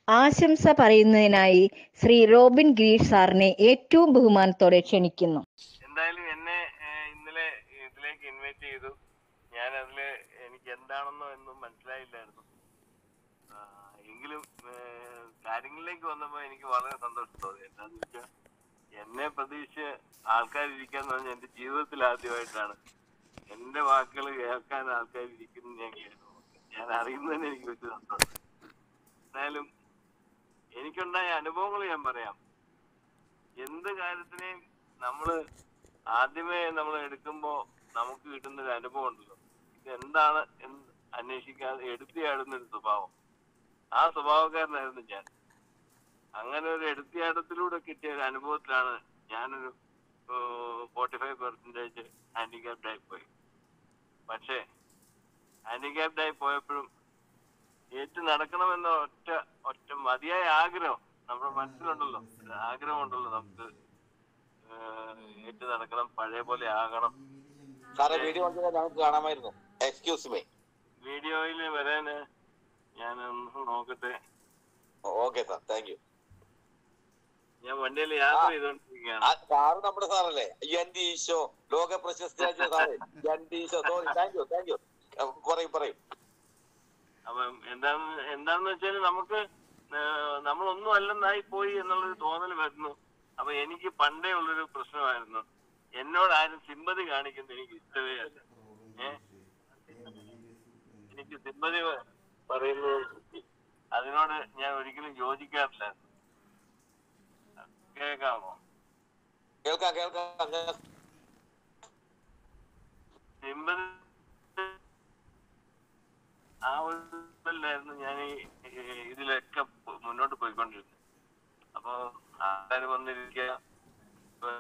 ആശംസ പറയുന്നതിനായി ശ്രീ റോബിൻ ഗ്രീഷ് സാറിനെ ഏറ്റവും ബഹുമാനത്തോടെ ക്ഷണിക്കുന്നു എന്തായാലും എന്നെ ഏഹ്, ഇന്നലെ ഇതിലേക്ക് ഇൻവൈറ്റ് ചെയ്തു ഞാൻ അതില് എനിക്ക് എന്താണെന്നോ എന്നും മനസ്സിലായില്ലായിരുന്നു ആ, എങ്കിലും ഏഹ്, കാര്യങ്ങളിലേക്ക് വന്നപ്പോ എനിക്ക് വളരെ സന്തോഷം തോന്നി എന്താന്ന് വെച്ചാൽ എന്നെ പ്രതീക്ഷിച്ച് ആൾക്കാർ ഇരിക്കാന്ന് പറഞ്ഞാൽ എന്റെ ജീവിതത്തിൽ ആദ്യമായിട്ടാണ് എന്റെ വാക്കുകൾ കേൾക്കാൻ ആൾക്കാർ ഇരിക്കുന്നു ഞാൻ കേട്ടു ഞാൻ അറിയുന്നതിന് എനിക്ക് വലിയ സന്തോഷം എന്തായാലും എനിക്കുണ്ടായ അനുഭവങ്ങൾ ഞാൻ പറയാം എന്ത് കാര്യത്തിനെയും നമ്മള് ആദ്യമേ നമ്മൾ എടുക്കുമ്പോ നമുക്ക് കിട്ടുന്ന ഒരു അനുഭവം ഉണ്ടല്ലോ ഇത് എന്താണ് എന്ന് അന്വേഷിക്കാതെ എടുത്തിയാടുന്ന ഒരു സ്വഭാവം ആ സ്വഭാവക്കാരനായിരുന്നു ഞാൻ അങ്ങനെ ഒരു എടുത്തിയാട്ടത്തിലൂടെ കിട്ടിയ ഒരു അനുഭവത്തിലാണ് ഞാനൊരു ഫോർട്ടി ഫൈവ് പെർസെന്റേജ് ഹാൻഡിക്യാപ്ഡ് ആയി പോയി പക്ഷേ ഹാൻഡിക്യാപ്ഡ് ആയി പോയപ്പോഴും ഏറ്റു നടക്കണമെന്ന ഒറ്റ ഒറ്റ മതിയായ ആഗ്രഹം നമ്മുടെ മനസ്സിലുണ്ടല്ലോ ഒരു ആഗ്രഹമുണ്ടല്ലോ നമുക്ക് ഏഹ് ഏറ്റു നടക്കണം പഴയ പോലെ ആകണം സാറേ വീഡിയോ കണ്ടിട്ട് ഞങ്ങൾക്ക് കാണാമായിരുന്നു എക്സ്ക്യൂസ് മീ വീഡിയോയിൽ വരാന് ഞാൻ ഒന്ന് നോക്കട്ടെ ഓക്കെ സാർ താങ്ക് യു ഞാൻ വണ്ടിയിൽ യാത്ര ചെയ്തോണ്ടിരിക്കുകയാണ് സാറ് നമ്മുടെ സാറല്ലേ എന്റെ ഈശോ ലോക പ്രശസ്തിയാക്കിയ സാറേ എന്റെ ഈശോ sorry thank you thank you പറയും പറയും അപ്പം എന്താന്ന് എന്താന്ന് വെച്ചാൽ നമുക്ക് ഏഹ് നമ്മളൊന്നും അല്ലെന്നായി പോയി എന്നുള്ളൊരു തോന്നൽ വരുന്നു അപ്പൊ എനിക്ക് പണ്ടേ ഉള്ളൊരു പ്രശ്നമായിരുന്നു എന്നോട് ആരും സിമ്പതി കാണിക്കുന്നത് എനിക്ക് ഇഷ്ടമേ അല്ല ഏ എനിക്ക് സിമ്പതി പറയുന്നത് അതിനോട് ഞാൻ ഒരിക്കലും യോജിക്കാറില്ല കേൾക്കാമോ കേൾക്കാം കേൾക്കാം ഞാൻ സിമ്പതി ആ ഒരു ഇതിലായിരുന്നു ഞാൻ ഈ ഈ ഇതിലൊക്കെ പോ- മുന്നോട്ട് പോയിക്കൊണ്ടിരുന്നത് അപ്പൊ ആൾക്കാർ വന്നിരിക്കുക ഇപ്പൊ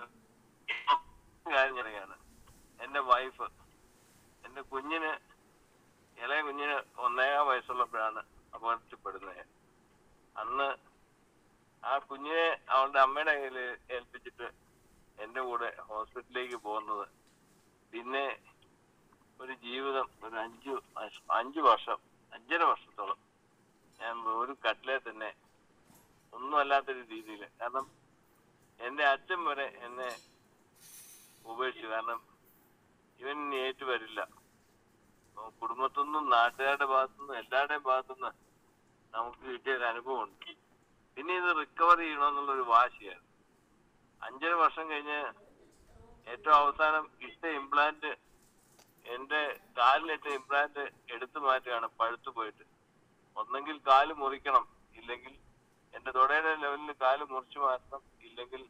കാര്യം പറയുകയാണ് എന്റെ വൈഫ് എന്റെ കുഞ്ഞിന് ഇളയ കുഞ്ഞിന് ഒന്നേകാം വയസ്സുള്ളപ്പോഴാണ് അപകടത്തിൽപ്പെടുന്നത് അന്ന് ആ കുഞ്ഞിനെ അവളുടെ അമ്മയുടെ കയ്യിൽ ഏൽപ്പിച്ചിട്ട് എന്റെ കൂടെ ഹോസ്പിറ്റലിലേക്ക് പോകുന്നത് പിന്നെ ഒരു ജീവിതം ഒരു അഞ്ചു വർഷ- അഞ്ചു വർഷം അഞ്ചര വർഷത്തോളം ഞാൻ ഒരു കട്ടിലെ തന്നെ ഒന്നും അല്ലാത്തൊരു രീതിയിൽ കാരണം എന്റെ അച്ഛൻ വരെ എന്നെ ഉപേക്ഷിച്ചു കാരണം ഇവൻ ഇനി ഏറ്റു വരില്ല അപ്പൊ കുടുംബത്തുനിന്നും നാട്ടുകാരുടെ ഭാഗത്തുനിന്നും എല്ലാവരുടെയും ഭാഗത്തുനിന്ന് നമുക്ക് കിട്ടിയ ഒരു അനുഭവമുണ്ട് പിന്നെ ഇത് റിക്കവർ ചെയ്യണമെന്നുള്ളൊരു വാശിയാണ് അഞ്ചര വർഷം കഴിഞ്ഞ് ഏറ്റവും അവസാനം ഇട്ട ഇംപ്ലാന്റ് എന്റെ കാലിലിട്ട ഇംപ്ലാന്റ് എടുത്തു മാറ്റുകയാണ് പഴുത്തു പോയിട്ട് ഒന്നെങ്കിൽ കാല് മുറിക്കണം ഇല്ലെങ്കിൽ എന്റെ തുടയുടെ ലെവലിൽ കാല് മുറിച്ചു മാറ്റണം ഇല്ലെങ്കിൽ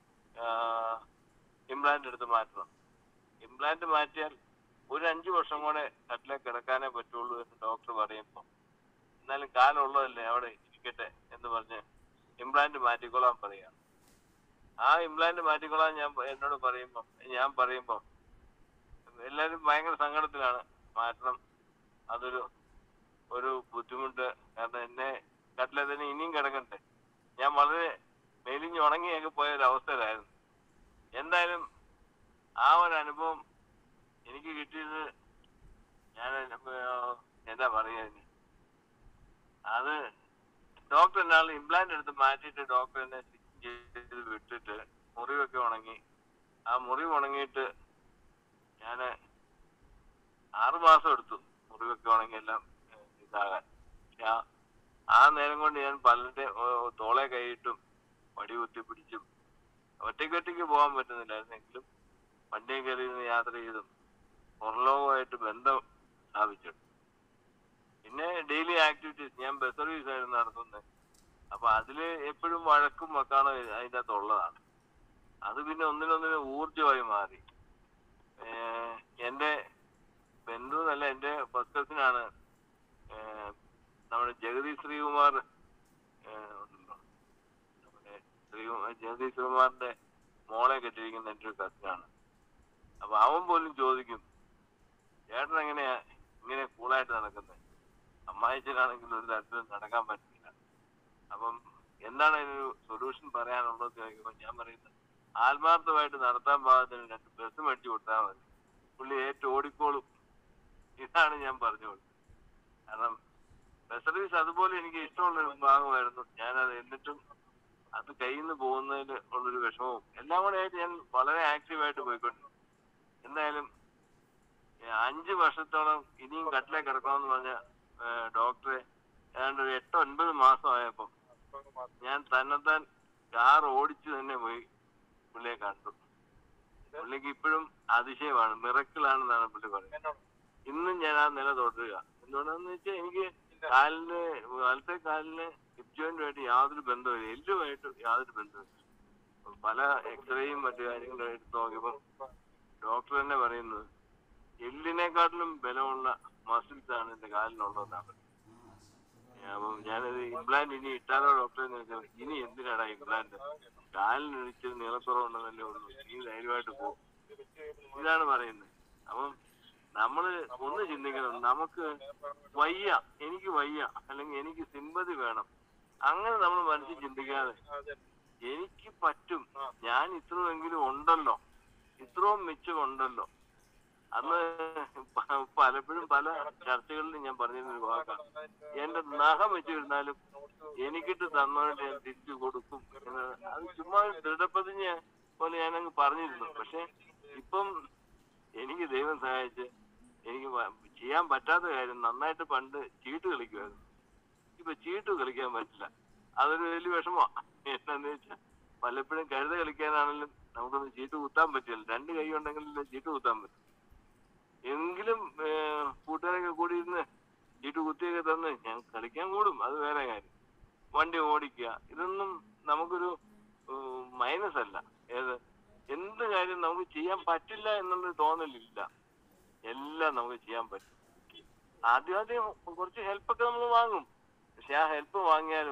ഇംപ്ലാന്റ് എടുത്ത് മാറ്റണം ഇംപ്ലാന്റ് മാറ്റിയാൽ ഒരു അഞ്ചു വർഷം കൂടെ കട്ടിലെ കിടക്കാനേ പറ്റുള്ളൂ എന്ന് ഡോക്ടർ പറയുമ്പോൾ എന്നാലും കാലുള്ളതല്ലേ അവിടെ ഇരിക്കട്ടെ എന്ന് പറഞ്ഞ് ഇംപ്ലാന്റ് മാറ്റിക്കൊള്ളാൻ പറയാം ആ ഇംപ്ലാന്റ് മാറ്റിക്കൊള്ളാൻ ഞാൻ എന്നോട് പറയുമ്പോൾ ഞാൻ പറയുമ്പോൾ എല്ലാവരും ഭയങ്കര സങ്കടത്തിലാണ് മാറ്റണം അതൊരു ഒരു ബുദ്ധിമുട്ട് കാരണം എന്നെ കട്ടിലെ തന്നെ ഇനിയും കിടക്കണ്ടേ ഞാൻ വളരെ മെലിഞ്ഞ് ഉണങ്ങിയൊക്കെ പോയ ഒരു അവസ്ഥയിലായിരുന്നു എന്തായാലും ആ ഒരു അനുഭവം എനിക്ക് കിട്ടിയത് ഞാൻ ഏർ, എന്താ പറയാ ഇനി? അത് ഡോക്ടർ എന്നാൾ ഇംപ്ലാന്റ് എടുത്ത് മാറ്റിയിട്ട് ഡോക്ടർ എന്നെ സ്റ്റിച്ച് ചെയ്ത് വിട്ടിട്ട് മുറിവൊക്കെ ഉണങ്ങി ആ മുറിവ് ഉണങ്ങിയിട്ട് ഞാൻ ആറ് മാസം എടുത്തു മുറിവൊക്കെ ഉണങ്ങി എല്ലാം ഏർ, ഇതാകാൻ പക്ഷെ ആ- ആ നേരം കൊണ്ട് ഞാൻ പലരുടെ ഓ- തോളെ കൈയിട്ടും വടി കുത്തി പിടിച്ചും ഒറ്റയ്ക്ക് ഒറ്റയ്ക്ക് പോകാൻ പറ്റുന്നില്ലായിരുന്നെങ്കിലും വണ്ടിയിൽ കയറി ഇരുന്ന് യാത്ര ചെയ്തും പുറലോകമായിട്ട് ബന്ധം സ്ഥാപിച്ചിട്ടുണ്ട് പിന്നെ ഡെയിലി ആക്ടിവിറ്റീസ് ഞാൻ ബസ് സർവീസ് ആയിരുന്നു നടത്തുന്നത് അപ്പൊ അതില് എപ്പോഴും വഴക്കും വക്കാണോ അതിൻ്റെ അകത്ത് ഉള്ളതാണ് അത് പിന്നെ ഒന്നിനൊന്നിന് ഊർജമായി മാറി ഏഹ് എന്റെ ബന്ധു എന്നല്ല എന്റെ ഫസ്റ്റ് ഏഹ് നമ്മുടെ ജഗതി ശ്രീകുമാർ ഏഹ് ഉണ്ടല്ലോ നമ്മുടെ ശ്രീ ജഗതി ശ്രീകുമാറിന്റെ മോളെ കെട്ടിരിക്കുന്ന എന്റെ ഒരു കസിനാണ് അപ്പൊ അവൻ പോലും ചോദിക്കും ചേട്ടൻ എങ്ങനെയാ ഇങ്ങനെ കൂളായിട്ട് നടക്കുന്നത് അമ്മായിച്ചനാണെങ്കിൽ ഒരു തരത്തിലും നടക്കാൻ പറ്റില്ല അപ്പം എന്താണ് ഇതിനൊരു സൊല്യൂഷൻ പറയാനുള്ളത് ചോദിക്കുമ്പോൾ ഞാൻ പറയുന്നത് ആത്മാർത്ഥമായിട്ട് നടത്താൻ പാകത്തിന് രണ്ട് ബസ് മേടിച്ചു കൊടുത്താൽ മതി പുള്ളി ഏറ്റവും ഓടിക്കോളും ഇതാണ് ഞാൻ പറഞ്ഞു കൊടുത്തത് കാരണം ബസ് സർവീസ് അതുപോലെ എനിക്ക് ഇഷ്ടമുള്ള ഒരു ഭാഗമായിരുന്നു ഞാനത് എന്നിട്ടും അത് കയ്യിൽ നിന്ന് പോകുന്നതിൽ ഉള്ളൊരു വിഷമവും എല്ലാം കൂടെ ആയിട്ട് ഞാൻ വളരെ ആക്റ്റീവായിട്ട് പോയിക്കൊണ്ടിരുന്നു എന്തായാലും ഏ, അഞ്ച് വർഷത്തോളം ഇനിയും കട്ടിലേ കിടക്കണമെന്ന് പറഞ്ഞ ഏ, ഡോക്ടറെ ഏതാണ്ട് ഒരു എട്ട് ഒൻപത് മാസം ആയപ്പം ഞാൻ തന്നെത്താൻ കാർ ഓടിച്ചു തന്നെ പോയി പുള്ളിയെ കണ്ടു പുള്ളിക്ക് ഇപ്പോഴും അതിശയമാണ് മിറക്കിളാണെന്നാണ് പുള്ളി പറയുന്നത് ഇന്നും ഞാൻ ആ നില തുടരുക എന്തുകൊണ്ടാന്ന് വെച്ചാൽ എനിക്ക് കാലിന് വലത്തെ കാലിന് ഹിപ് ജോയിന്റുമായിട്ട് യാതൊരു ബന്ധമില്ല എല്ലുമായിട്ട് യാതൊരു ബന്ധമില്ല പല എക്സ്റേയും മറ്റു കാര്യങ്ങളും എടുത്ത് നോക്കിയപ്പോൾ ഡോക്ടർ തന്നെ പറയുന്നത് എല്ലിനെക്കാട്ടിലും ബലമുള്ള മസിൽസ് ആണ് എന്റെ കാലിനുള്ളതെന്നാണ് പറയുന്നത്. അപ്പം ഞാനത് ഇംപ്ലാന്റ് ഇനി ഇട്ടാലോ ഡോക്ടറെ എന്ന് ചോദിച്ചാൽ ഇനി എന്തിനാടാ ഇംപ്ലാന്റ് കാലിന് ഇച്ചിരി നീളക്കുറവുണ്ടെന്നല്ലേ ഉള്ളൂ നീ ധൈര്യമായിട്ട് പോകും ഇതാണ് പറയുന്നത് അപ്പം നമ്മള് ഒന്ന് ചിന്തിക്കണം നമുക്ക് വയ്യ എനിക്ക് വയ്യ അല്ലെങ്കിൽ എനിക്ക് സിമ്പതി വേണം അങ്ങനെ നമ്മൾ മനസ്സിൽ ചിന്തിക്കാതെ എനിക്ക് പറ്റും ഞാൻ ഇത്രയെങ്കിലും ഉണ്ടല്ലോ ഇത്രയും മിച്ചമുണ്ടല്ലോ അന്ന് പ- പലപ്പോഴും പല ചർച്ചകളിലും ഞാൻ പറഞ്ഞിരുന്ന ഒരു വാക്കാണ് എന്റെ നഖം വെച്ചിരുന്നാലും എനിക്കിട്ട് തന്നവരുടെ ഞാൻ തിരിച്ചു കൊടുക്കും എന്ന് അത് ചുമ്മാ ഒരു ദൃഢപ്രതിജ്ഞ പോലെ ഞാനങ്ങ് പറഞ്ഞിരുന്നു പക്ഷെ ഇപ്പം എനിക്ക് ദൈവം സഹായിച്ച് എനിക്ക് വ- ചെയ്യാൻ പറ്റാത്ത കാര്യം നന്നായിട്ട് പണ്ട് ചീട്ട് കളിക്കുമായിരുന്നു ഇപ്പൊ ചീട്ട് കളിക്കാൻ പറ്റില്ല അതൊരു വലിയ വിഷമമാണ് എന്താന്ന് വെച്ചാൽ പലപ്പോഴും കഴുത കളിക്കാനാണെങ്കിലും നമുക്കൊന്നും ചീട്ട് കുത്താൻ പറ്റില്ല രണ്ട് കൈ ഉണ്ടെങ്കിലും ചീട്ട് കുത്താൻ പറ്റും എങ്കിലും ഏർ, കൂട്ടുകാരൊക്കെ കൂടി ഇരുന്ന് ചീട്ട് കുത്തിയൊക്കെ തന്ന് ഞാൻ കളിക്കാൻ കൂടും അത് വേറെ കാര്യം വണ്ടി ഓടിക്കുക ഇതൊന്നും നമുക്കൊരു മൈനസ് അല്ല ഏത് എന്ത് കാര്യം നമുക്ക് ചെയ്യാൻ പറ്റില്ല എന്നുള്ളൊരു തോന്നലില്ല എല്ലാം നമുക്ക് ചെയ്യാൻ പറ്റും ആദ്യം ആദ്യം കുറച്ച് ഹെൽപ്പൊക്കെ നമ്മൾ വാങ്ങും പക്ഷെ ആ ഹെൽപ്പ് വാങ്ങിയാലും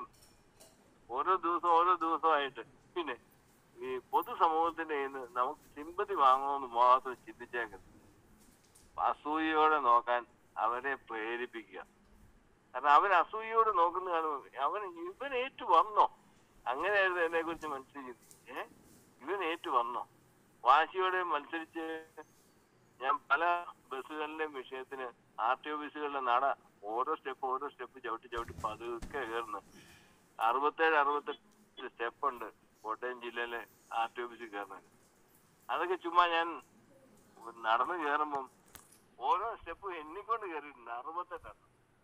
ഓരോ ദിവസം ഓരോ ദിവസമായിട്ട് പിന്നെ ഈ പൊതുസമൂഹത്തിന്റെ കയ്യിൽ നിന്ന് നമുക്ക് സിമ്പതി വാങ്ങണമെന്ന് മാത്രം ചിന്തിച്ചേക്കുന്നത് അസൂയയോടെ നോക്കാൻ അവരെ പ്രേരിപ്പിക്കുക കാരണം അവൻ അസൂയയോടെ നോക്കുന്ന കാണുമ്പോൾ അവൻ ഇവൻ ഏറ്റു വന്നോ അങ്ങനെയായിരുന്നു എന്നെ കുറിച്ച് മനസ്സിലാക്കി ഏ ഇവൻ ഏറ്റു വന്നോ വാശിയോടെ മത്സരിച്ച് ഞാൻ പല ബസ്സുകളിലെയും വിഷയത്തിന് ആർ ടി ഓഫീസുകളിലെ നട ഓരോ സ്റ്റെപ്പ് ഓരോ സ്റ്റെപ്പ് ചവിട്ടി ചവിട്ടി പതുക്കെ കയറുന്നു അറുപത്തേഴ് അറുപത്തെട്ട് സ്റ്റെപ്പ് ഉണ്ട് കോട്ടയം ജില്ലയിലെ ആർ ടി ഓഫീസിൽ കയറുന്നത് അതൊക്കെ ചുമ്മാ ഞാൻ നടന്നു കയറുമ്പം ഓരോ സ്റ്റെപ്പ് എണ്ണിക്കൊണ്ട് കയറിയിട്ടുണ്ട് അറുപത്തെട്ടാണ്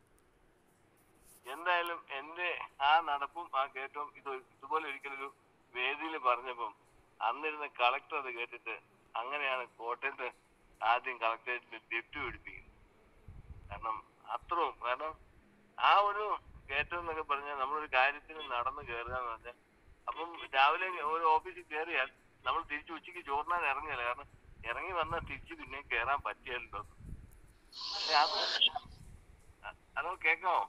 എന്തായാലും എന്റെ ആ നടപ്പും ആ കയറ്റവും ഇത് ഇതുപോലെ ഒരിക്കലൊരു വേദിയിൽ പറഞ്ഞപ്പം അന്നിരുന്ന കളക്ടർ അത് കേട്ടിട്ട് അങ്ങനെയാണ് കോട്ടയത്ത് ആദ്യം കളക്ടറേറ്റിൽ ലിഫ്റ്റ് പിടിപ്പിക്കുന്നത് കാരണം അത്രയും കാരണം ആ ഒരു കയറ്റം എന്നൊക്കെ പറഞ്ഞാൽ നമ്മളൊരു കാര്യത്തിന് നടന്ന് കയറുക എന്ന് പറഞ്ഞാൽ അപ്പം രാവിലെ ഒരു ഓഫീസിൽ കയറിയാൽ നമ്മൾ തിരിച്ച് ഉച്ചയ്ക്ക് ചോറിനാൻ ഇറങ്ങില്ല കാരണം ഇറങ്ങി വന്നാൽ തിരിച്ച് പിന്നെ കയറാൻ പറ്റിയല്ലോ പക്ഷെ അത് ഹലോ കേക്കാമോ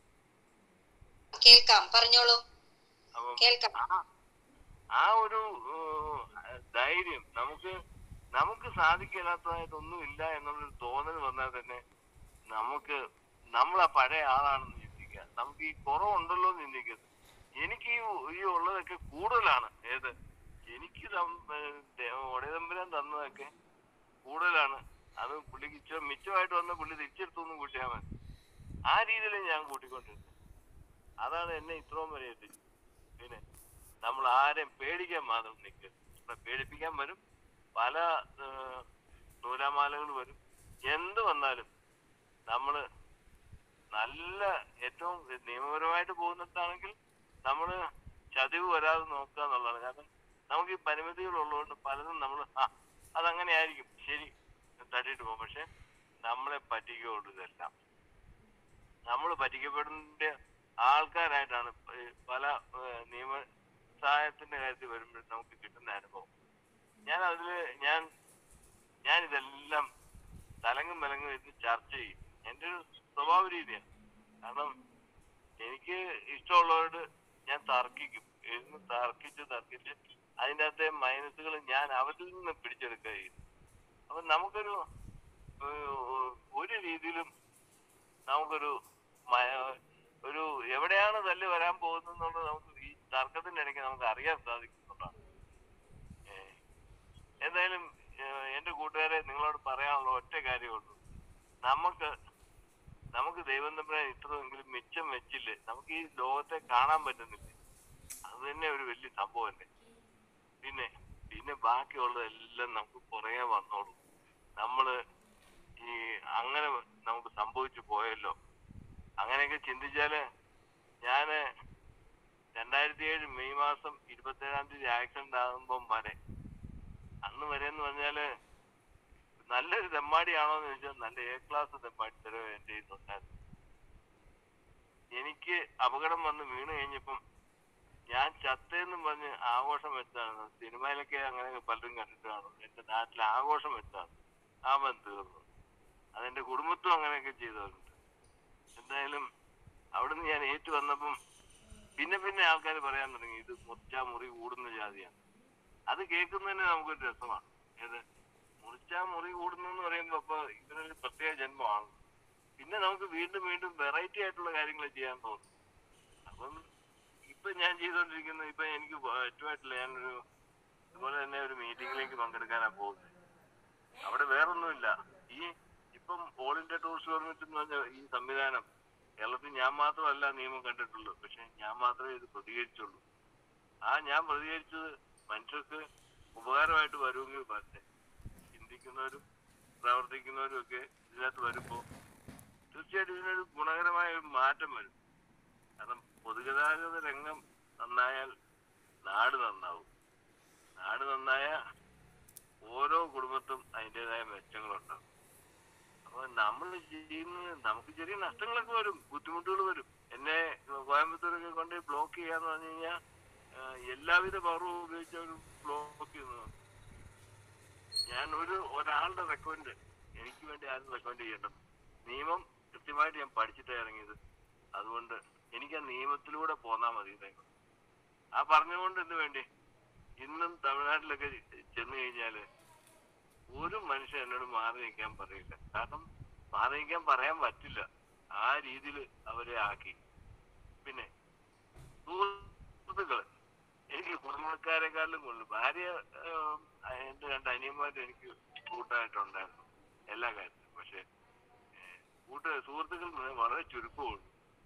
കേൾക്കാം പറഞ്ഞോളൂ അപ്പം കേൾക്കാം ആ- ആ ഒരു ഏഹ്, ധൈര്യം നമുക്ക് നമുക്ക് സാധിക്കില്ലാത്തതായിട്ടൊന്നും ഇല്ല എന്നുള്ളൊരു തോന്നൽ വന്നാൽ തന്നെ നമുക്ക് നമ്മൾ ആ പഴയ ആളാണെന്ന് ചിന്തിക്കുക നമുക്ക് ഈ കുറവുണ്ടല്ലോ എന്ന് ചിന്തിക്കരുത് എനിക്ക് ഈ ഈ ഉള്ളതൊക്കെ കൂടുതലാണ് ഏത് എനിക്ക് ഒടയതമ്പുരാൻ തന്നതൊക്കെ കൂടുതലാണ് അത് പുള്ളിക്ക് ഇച്ചിരി മിച്ചമായിട്ട് വന്ന പുള്ളി തിരിച്ചെടുത്തൊന്നും കൂട്ടിയാൽ മതി ആ രീതിയിൽ ഞാൻ കൂട്ടിക്കൊണ്ടിരുന്നത് അതാണ് എന്നെ ഇത്രയും വരെ എത്തിച്ചത് പിന്നെ നമ്മൾ ആരെയും പേടിക്കാൻ മാത്രം നിൽക്കരുത് നമ്മളെ പേടിപ്പിക്കാൻ വരും പല ഏഹ്, നൂലാമാലകൾ വരും എന്ത് വന്നാലും നമ്മള് നല്ല ഏറ്റവും നിയമപരമായിട്ട് പോകുന്നിടത്താണെങ്കിൽ നമ്മള് ചതിവ് വരാതെ നോക്കുക എന്നുള്ളതാണ് കാരണം നമുക്ക് ഈ പരിമിതികൾ ഉള്ളതുകൊണ്ട് പലതും നമ്മൾ ആ അതങ്ങനെ ആയിരിക്കും ശരി തട്ടിയിട്ട് പോകും പക്ഷെ നമ്മളെ പറ്റിക്കുകയുള്ളൂ ഇതെല്ലാം നമ്മൾ പറ്റിക്കപ്പെടുന്ന ആൾക്കാരായിട്ടാണ് ഈ പല ഏഹ്, നിയമ സഹായത്തിന്റെ കാര്യത്തിൽ വരുമ്പോൾ നമുക്ക് കിട്ടുന്ന അനുഭവം ഞാൻ അതില് ഞാൻ ഞാൻ ഇതെല്ലാം തലങ്ങും വിലങ്ങും ഇരുന്ന് ചർച്ച ചെയ്യും എന്റെ ഒരു സ്വഭാവ രീതിയാണ് കാരണം എനിക്ക് ഇഷ്ടമുള്ളവരോട് ഞാൻ തർക്കിക്കും ഇരുന്ന് തർക്കിച്ച് തർക്കിച്ച് അതിൻ്റെ അകത്തെ മൈനസുകൾ ഞാൻ അവരിൽ നിന്ന് പിടിച്ചെടുക്കുക ചെയ്യും അപ്പൊ നമുക്കൊരു ഏഹ്, ഒരു രീതിയിലും നമുക്കൊരു മയ- ഒരു എവിടെയാണ് തല്ല് വരാൻ പോകുന്നത് എന്നുള്ളത് നമുക്ക് ഈ തർക്കത്തിന്റെ ഇടയ്ക്ക് നമുക്ക് അറിയാൻ സാധിക്കുന്നുള്ളതാണ് ഏഹ്, എന്തായാലും ഏഹ്, എന്റെ കൂട്ടുകാരെ നിങ്ങളോട് പറയാനുള്ള ഒറ്റ കാര്യമുള്ളൂ നമുക്ക് നമുക്ക് ദൈവം തമ്മിൽ ഇത്രയെങ്കിലും മിച്ചം വെച്ചില്ലേ നമുക്ക് ഈ ലോകത്തെ കാണാൻ പറ്റുന്നില്ലേ അത് തന്നെ ഒരു വലിയ സംഭവമല്ലേ പിന്നെ പിന്നെ ബാക്കിയുള്ളതെല്ലാം നമുക്ക് പുറകെ വന്നോളും നമ്മള് ഈ അങ്ങനെ നമുക്ക് സംഭവിച്ചു പോയല്ലോ അങ്ങനെയൊക്കെ ചിന്തിച്ചാല് ഞാന് രണ്ടായിരത്തി ഏഴ് മെയ് മാസം ഇരുപത്തേഴാം തീയതി ആക്സിഡന്റ് ആകുമ്പം വരെ അന്ന് വരെ എന്ന് പറഞ്ഞാല് നല്ലൊരു തെമ്മാടിയാണോ എന്ന് ചോദിച്ചാൽ നല്ല എ ക്ലാസ് തെമ്മാടി തരവ് എന്റെ കയ്യിലുണ്ടായിരുന്നു എനിക്ക് അപകടം വന്ന് വീണ് കഴിഞ്ഞപ്പം ഞാൻ ചത്തേന്നും പറഞ്ഞ് ആഘോഷം വെച്ചാണ് സിനിമയിലൊക്കെ അങ്ങനെ പലരും കണ്ടിട്ട് കാണും എന്റെ നാട്ടിൽ ആഘോഷം വെച്ചാണ് ആമൻ തീർന്നു അതെന്റെ കുടുംബത്തും അങ്ങനെയൊക്കെ ചെയ്തവരുണ്ട് എന്തായാലും അവിടുന്ന് ഞാൻ ഏറ്റു വന്നപ്പം പിന്നെ പിന്നെ ആൾക്കാർ പറയാൻ തുടങ്ങി ഇത് മുറിച്ചാ മുറി കൂടുന്ന ജാതിയാണ് അത് കേൾക്കുന്നതിന് നമുക്കൊരു രസമാണ് ഏത് മുറിച്ചാ മുറി കൂടുന്നു എന്ന് പറയുമ്പോ അപ്പൊ ഇതിനൊരു പ്രത്യേക ജന്മമാണ് പിന്നെ നമുക്ക് വീണ്ടും വീണ്ടും വെറൈറ്റി ആയിട്ടുള്ള കാര്യങ്ങൾ ചെയ്യാൻ തോന്നും അപ്പം ഇപ്പൊ ഞാൻ ചെയ്തുകൊണ്ടിരിക്കുന്നത് ഇപ്പൊ എനിക്ക് പറ്റുമായിട്ടില്ല ഞാനൊരു ഇതുപോലെ തന്നെ ഒരു മീറ്റിംഗിലേക്ക് പങ്കെടുക്കാനാ പോകുന്നത് അവിടെ വേറൊന്നുമില്ല ഈ ഇപ്പം ഓൾ ഇന്ത്യ ടൂറിസ്റ്റ് പെർമിറ്റ് എന്ന് പറഞ്ഞ ഈ സംവിധാനം കേരളത്തിൽ ഞാൻ മാത്രമല്ല നിയമം കണ്ടിട്ടുള്ളൂ പക്ഷെ ഞാൻ മാത്രമേ ഇത് പ്രതികരിച്ചുള്ളൂ ആ ഞാൻ പ്രതികരിച്ചത് മനുഷ്യർക്ക് ഉപകാരമായിട്ട് വരുമെങ്കിൽ വരട്ടെ ചിന്തിക്കുന്നവരും പ്രവർത്തിക്കുന്നവരും ഒക്കെ ഇതിനകത്ത് വരുമ്പോ തീർച്ചയായിട്ടും ഇതിനൊരു ഗുണകരമായ ഒരു മാറ്റം വരും കാരണം പൊതുഗതാഗത രംഗം നന്നായാൽ നാട് നന്നാവും നാട് നന്നായ ഓരോ കുടുംബത്തും അതിൻ്റെതായ മെച്ചങ്ങളുണ്ടാവും അപ്പൊ നമ്മൾ ചെയ്യുന്നത് നമുക്ക് ചെറിയ നഷ്ടങ്ങളൊക്കെ വരും ബുദ്ധിമുട്ടുകൾ വരും എന്നെ കോയമ്പത്തൂരൊക്കെ കൊണ്ട് ബ്ലോക്ക് ചെയ്യാന്ന് പറഞ്ഞു കഴിഞ്ഞാൽ എല്ലാവിധ പവറും ഉപയോഗിച്ച് അവർ ബ്ലോക്ക് ചെയ്യുന്നു ഞാൻ ഒരു ഒരാളുടെ റെക്കമെൻഡ് എനിക്ക് വേണ്ടി ആരും റെക്കമെൻഡ് ചെയ്യേണ്ടത് നിയമം കൃത്യമായിട്ട് ഞാൻ പഠിച്ചിട്ടാണ് ഇറങ്ങിയത് അതുകൊണ്ട് എനിക്ക് ആ നിയമത്തിലൂടെ പോന്നാ മതി ഇതേക്കും ആ പറഞ്ഞുകൊണ്ട് എന്ത് വേണ്ടി ഇന്നും തമിഴ്നാട്ടിലൊക്കെ ചെന്ന് കഴിഞ്ഞാല് ഒരു മനുഷ്യൻ എന്നോട് മാറി നിൽക്കാൻ പറയില്ല കാരണം മാറി നിൽക്കാൻ പറയാൻ പറ്റില്ല ആ രീതിയിൽ അവരെ ആക്കി പിന്നെ സുഹൃത്തുക്കള് എനിക്ക് കുടുംബക്കാരെക്കാളും കൂടുതൽ ഭാര്യ ഏഹ്, എന്റെ രണ്ട് അനിയന്മാരും എനിക്ക് കൂട്ടായിട്ടുണ്ടായിരുന്നു എല്ലാ കാര്യത്തിലും പക്ഷെ ഏഹ്, കൂട്ട് സുഹൃത്തുക്കൾ എന്ന് പറഞ്ഞാൽ വളരെ ചുരുക്കമുള്ളൂ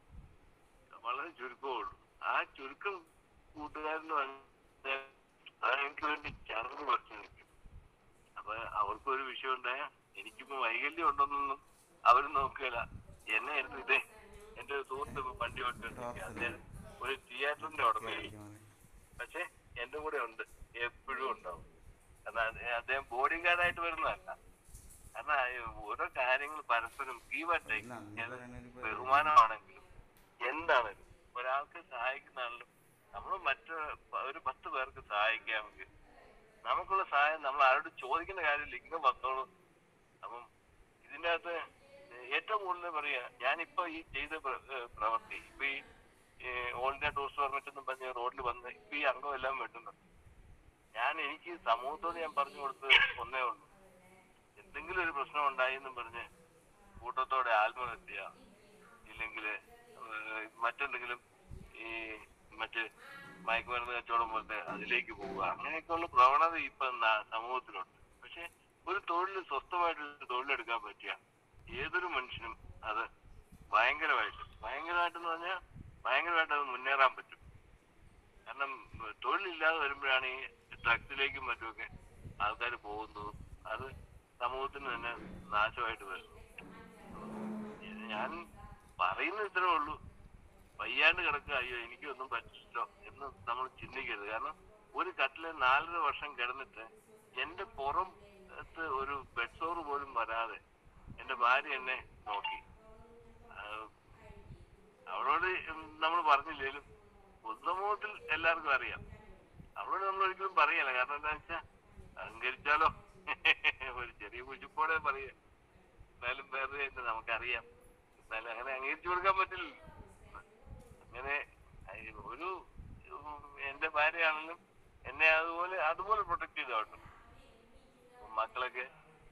വളരെ ചുരുക്കമുള്ളൂ ആ ചുരുക്കം കൂട്ടുകാരെന്ന് പറഞ്ഞാൽ അത് എനിക്ക് വേണ്ടി ചറന്ന് പറിച്ചു നിൽക്കും അപ്പൊ അവർക്കും ഒരു വിഷയം ഉണ്ടായ എനിക്കിപ്പോ വൈകല്യം ഉണ്ടെന്നൊന്നും അവര് നോക്കുകയില്ല എന്നെ എടുത്ത് ഇതേ എന്റെ ഒരു സുഹൃത്ത് ഇപ്പൊ വണ്ടി ഓട്ടിട്ടുണ്ട് അദ്ദേഹം ഒരു തിയേറ്ററിന്റെ ഉടമയായി പക്ഷെ എന്റെ കൂടെ ഉണ്ട് എപ്പോഴും ഉണ്ടാവും കാരണം അത് അദ്ദേഹം ബോഡി ഗാർഡായിട്ട് വരുന്നതല്ല കാരണം ആ ഓരോ കാര്യങ്ങൾ പരസ്പരം കീവട്ടെ ബഹുമാനമാണെങ്കിലും എന്താണെങ്കിലും ഒരാൾക്ക് സഹായിക്കുന്നതാണല്ലോ നമ്മൾ മറ്റു ഒരു പത്ത് പേർക്ക് സഹായിക്കാമെങ്കിൽ നമുക്കുള്ള സഹായം നമ്മൾ ആരോട് ചോദിക്കുന്ന കാര്യമില്ല ഇങ്ങനെ വന്നോളൂ അപ്പം ഇതിന്റെ അകത്ത് ഏറ്റവും കൂടുതൽ പറയാ ഞാനിപ്പോ ഈ ചെയ്ത പ്ര- ഏഹ് പ്രവൃത്തി ഇപ്പൊ ഈ ഓൾ ഇന്ത്യ ടൂറിസ്റ്റ് പെർമിറ്റ് എന്നും പറഞ്ഞ് റോഡിൽ വന്ന് ഇപ്പൊ ഈ അംഗം എല്ലാം വെട്ടുന്നുണ്ട് ഞാൻ എനിക്ക് സമൂഹത്തോട് ഞാൻ പറഞ്ഞു കൊടുത്തത് ഒന്നേ ഉള്ളൂ എന്തെങ്കിലും ഒരു പ്രശ്നം ഉണ്ടായി എന്നും പറഞ്ഞ് കൂട്ടത്തോടെ ആത്മഹത്യ ഇല്ലെങ്കിൽ മറ്റെന്തെങ്കിലും ഈ മറ്റ് മയക്കുമരുന്ന് കച്ചവടം പോലത്തെ അതിലേക്ക് പോവുക അങ്ങനെയൊക്കെയുള്ള പ്രവണത ഇപ്പൊ ന- സമൂഹത്തിലുണ്ട് പക്ഷെ ഒരു തൊഴിൽ സ്വസ്ഥമായിട്ട് ഒരു തൊഴിലെടുക്കാൻ പറ്റിയ ഏതൊരു മനുഷ്യനും അത് ഭയങ്കരമായിട്ട് ഭയങ്കരമായിട്ടെന്ന് പറഞ്ഞാൽ ഭയങ്കരമായിട്ട് അത് മുന്നേറാൻ പറ്റും കാരണം ഉം, തൊഴിലില്ലാതെ വരുമ്പോഴാണ് ഈ ഡ്രഗ്സിലേക്കും മറ്റുമൊക്കെ ആൾക്കാർ പോകുന്നതും അത് സമൂഹത്തിന് തന്നെ നാശമായിട്ട് വരുന്നു ഞാൻ പറയുന്നത് ഇത്രേ ഉള്ളൂ വയ്യാണ്ട് കിടക്കുക അയ്യോ എനിക്കൊന്നും പറ്റില്ലോ എന്ന് നമ്മൾ ചിന്തിക്കരുത് കാരണം ഒരു കട്ടില് നാലര വർഷം കിടന്നിട്ട് എന്റെ പുറത്ത് ഒരു ബെഡ് സോറ് പോലും വരാതെ എന്റെ ഭാര്യ എന്നെ നോക്കി ആഹ് അവളോട് നമ്മൾ പറഞ്ഞില്ലേലും പൊതുസമൂഹത്തിൽ എല്ലാവർക്കും അറിയാം അവളോട് നമ്മൾ ഒരിക്കലും പറയല കാരണം എന്താ വെച്ചാ അഹങ്കരിച്ചാലോ ഒരു ചെറിയ കുഴിപ്പോടെ പറയാ എന്നാലും വേറെ ഉണ്ട് നമുക്കറിയാം എന്നാലും അങ്ങനെ അംഗീകരിച്ചു കൊടുക്കാൻ പറ്റില്ല അങ്ങനെ അയ് ഒരു ഉം, എന്റെ ഭാര്യയാണെങ്കിലും എന്നെ അതുപോലെ അതുപോലെ പ്രൊട്ടക്ട് ചെയ്തോട്ടും മക്കളൊക്കെ